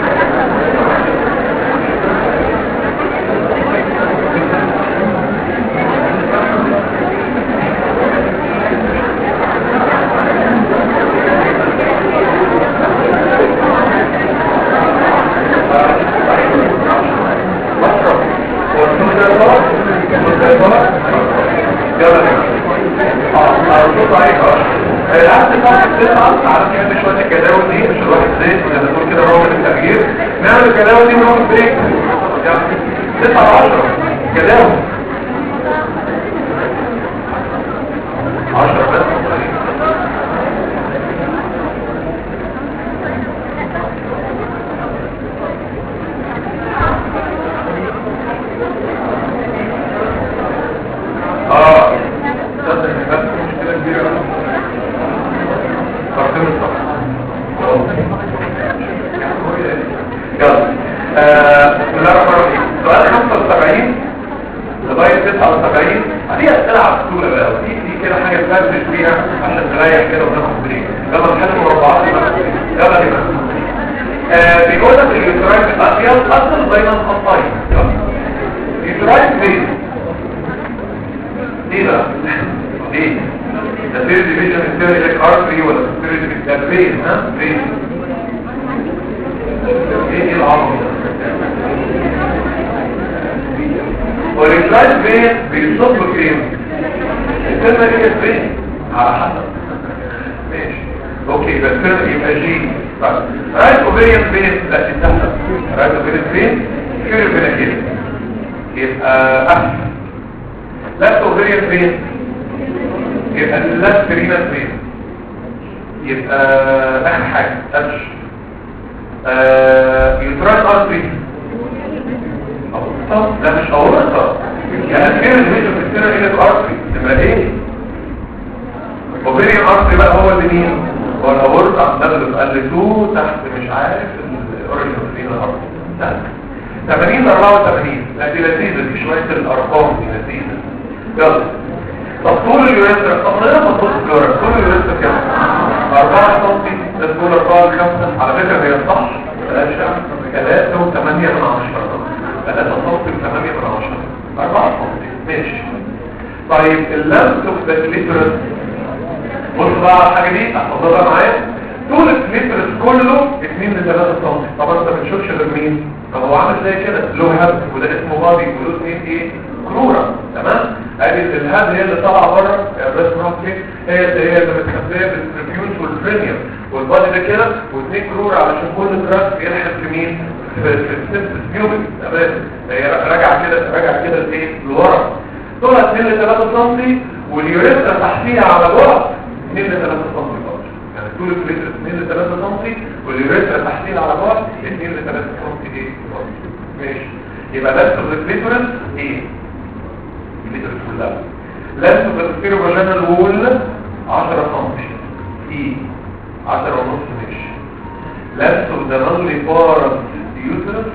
مشرب والمدرسات والمدرسات يلا نبدأ اه الصوت عليك اه العكس صح تسعة على كده شوية الجداول دي مش الواحد زيت ولا نقول كده رابط التغيير نعمل الجداول دي ونروح بريك يلا تسعة عشرة جداول عشرة بس اه تصدق ان بس مشكلة كبيرة تقديم الصف يلا آه، بسم الله الرحمن الرحيم سؤال 75 لغاية 79 دي أسئلة على السهولة بقى ودي دي كده حاجة تفرش فيها عشان تريح كده وناخد بريك يلا نحل مربعات وناخد بريك يلا كده آه، بيقول لك اليوترايت الأبيض أصل بين الخطين يلا يوترايت فين؟ ايه بقى ايه ده سير ديفيجن السير لك ارتري ولا سير ديفيجن فين ها فين ايه ايه العظم ده والريفلايت فين بيصب فين الكلمه دي فين على حسب ماشي اوكي بس كده يبقى جي طيب رايت اوفيريان فين لا دي سهله رايت اوفيريان فين فين فين كده يبقى اسفل لفت اوفيريان فين يبقى اللفت رينا فين يبقى اخر حاجه قبش آه يوتران ارتري طب ده مش اورطه يعني فين الفيديو في السنه هنا ارتري تبقى ايه اوفيريان ارتري بقى هو اللي مين هو الاورطه ده اللي قلتوه تحت مش عارف الاوريجن فين الارتري 80 84 لا دي لذيذه دي شويه الارقام دي لذيذه يلا طب طول اليوريثرا طب ليه ما تبص اليوريثرا طول اليوريثرا كام 4 سم ده طول 4 5 على فكره هي صح 3 3 و8 من 10 3 سم 8 من 10 4 سم ماشي طيب اللمس اوف ذا كليتورس بص بقى على الحاجه دي احفظها معايا طول الكليتورس كله 2 ل 3 سم طبعا انت ما بتشوفش غير مين طب هو عامل زي كده له هب وده اسمه بادي وله اثنين ايه كرورة تمام ادي الهاب هي اللي طالعه بره الرسم راح فين هي اللي هي اللي متخبيه بالتريبيوت والفرينيوم والبادي ده كده واثنين كرورة علشان كل كراس بيلحق في مين في في السيمبس بيوبل تمام هي راجعه كده راجعه كده لايه لورا طولها 2 ل 3 سم واليوريثرا تحتيها على بعد 2 ل 3 سم برضه يعني طول الكليترس 2 ل 3 سم واليوريثرا تحتيها على بعد 2 ل 3 سم ايه برضه ماشي يبقى ده الكليتورس ايه الكليتورس كلها لازم تفكروا فاجينال وول 10 سم اي 10 ونص ماشي لازم ده نظري بارس يوترس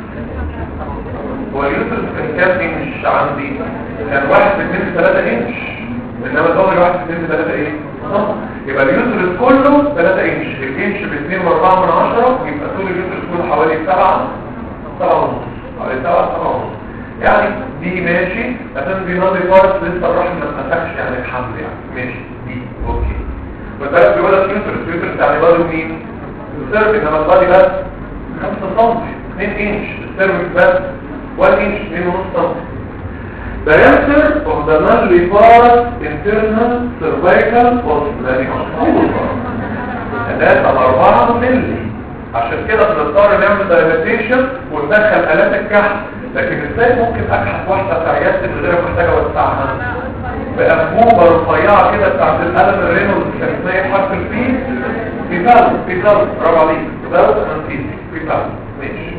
هو اليوترس كان كام انش عندي كان واحد في اتنين ثلاثة انش انما الضغط واحد في اتنين ثلاثة ايه صح يبقى اليوترس كله ثلاثة انش الانش باتنين واربعة من عشرة يبقى طول اليوترس كله حوالي سبعة سبعة ونص حوالي سبعة سبعة ونص يعني دي ماشي عشان دي نادي فارس لسه الرحم ما اتفتحش يعني الحمل يعني ماشي دي اوكي وده بيقول لك يوترس يوترس يعني بادي مين السيرف انما البادي بس 5 سم 2 انش السيرفكس بس 1 انش 2 ونص سم diameter of the non-reparat internal cervical possibility ده على 4 مللي عشان كده بنضطر نعمل دايلاتيشن وندخل آلات الكحف لكن ازاي ممكن اكحف واحدة في عيادتي من غير محتاجة اوسعها بأنبوبة رفيعة كده بتاعت القلم الرينولد كان اسمها حرف البي بيفال بيفال برافو عليك بيفال انتيزي بيفال ماشي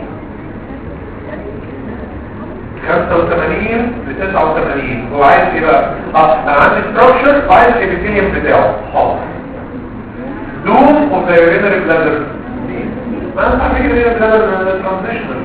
85 ل 89 هو عايز ايه بقى اه انا عندي ستراكشر 5 وعايز الابيثيليوم بتاعه حاضر دوم اوف ذا يورينري بلادر ما انت عارفين اليورينري بلادر ترانزيشنال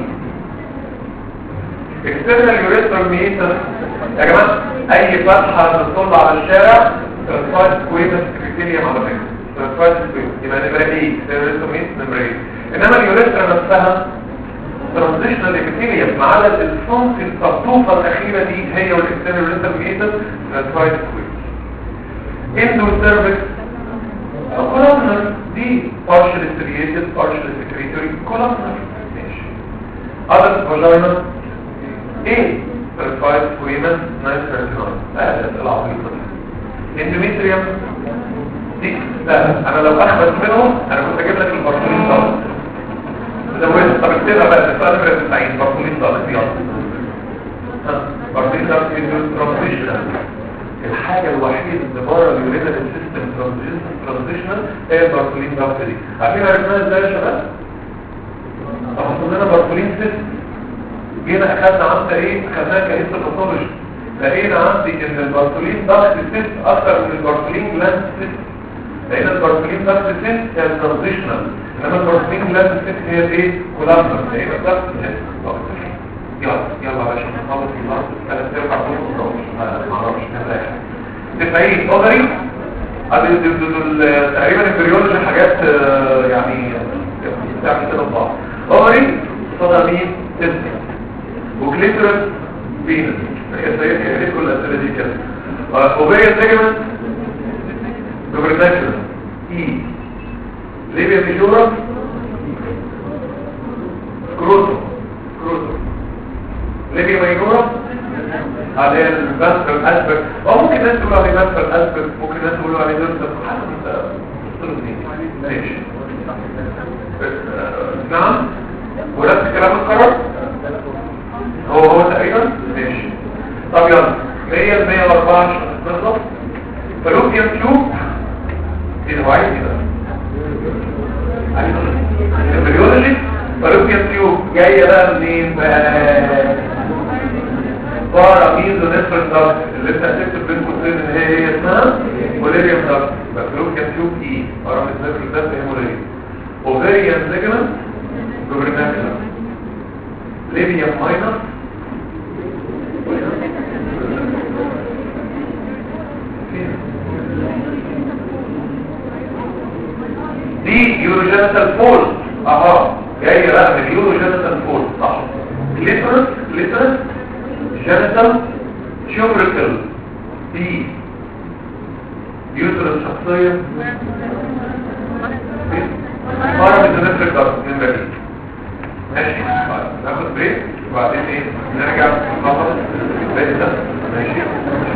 اكسترنال يوريثرال ميتر يا جماعه اي فتحه بتطل على الشارع ترانسفايد سكويمس ابيثيليوم على فكره ترانسفايد سكويمس يبقى نمره ايه يوريثرال ميتر نمره ايه انما اليوريثرا نفسها ترانزيشنال ابيثيليوم ما عدا الفونك الطفوفه الاخيره دي هي والاكسترنال يوريثرال ميتر ترانسفايد سكويمس اندو سيرفكس columnar دي partially striated partially secretory columnar ماشي other vagina ايه certified women nice carcinoma لا لا العظيمة دي endometrium دي لا انا لو اخبت منهم انا كنت اجيب لك البرسولين طالب زودت طب اكتبها بقى السؤال نمرة 90 برسولين طالب يلا ها برسولين طالب ترانزيشنال الحاجة الوحيدة اللي بره اليورينال سيستم ترانزيشنال هي البرسولين ضغط دي عارفين عرفناها ازاي يا شباب؟ طب لنا برسولين سيستم جينا اخدنا عندنا ايه؟ اخدناها كهيس الباثولوجي لقينا عندي ان البرسولين ضغط سيست اكتر من البرسولين جلاند سيست لان البرسولين ضغط سيست هي ترانزيشنال انما البرسولين جلاند سيست هي الايه؟ كولابنر لان الضغط سيست يلا يلا يا باشا نخلص النهارده ثلاث اربع دقايق ما اعرفش نبدا تفعيل اوفري دول تقريبا البريولوجي حاجات يعني بتعمل كده ببعض اوفري صدى مين تسمي وكليترس فينس يا سيدي يا ريت كل الاسئله دي كده اوفيريان ليجمنت جوبرناكشن اي ليبيا ميجورا كروتو كروتو ليبيا ميجورا على الباستر الاسبر او ممكن ناس تقول عليه باستر الاسبر ممكن ناس تقولوا عليه درسة حسب انت تقولوا منين ماشي نعم ونفس الكلام القرار هو هو تقريبا ماشي طب يلا 100 114 بالظبط فلوبيان تيوب ايه هو عايز كده البريولوجي فلوبيان تيوب جايه بقى منين بقى بارا ميزو نفر ضغط اللي انت هتكتب بين قوسين ان هي هي اسمها موليريوم ضغط فلوبيان تيوب اي بارا ميزو نفر ضغط هي موليريوم اوفيريان ليجمنت جوبرناكولار ليبيا ماينر دي يوروجينيتال فول اها جاي بقى من يوروجينيتال فول صح كليترس كليترس جينيتال تيوبريكل دي يوترس شخصية مرة بتنفرق ضغط من بعيد ماشي ناخد بريك وبعدين ايه نرجع نخلص الباقي ده ماشي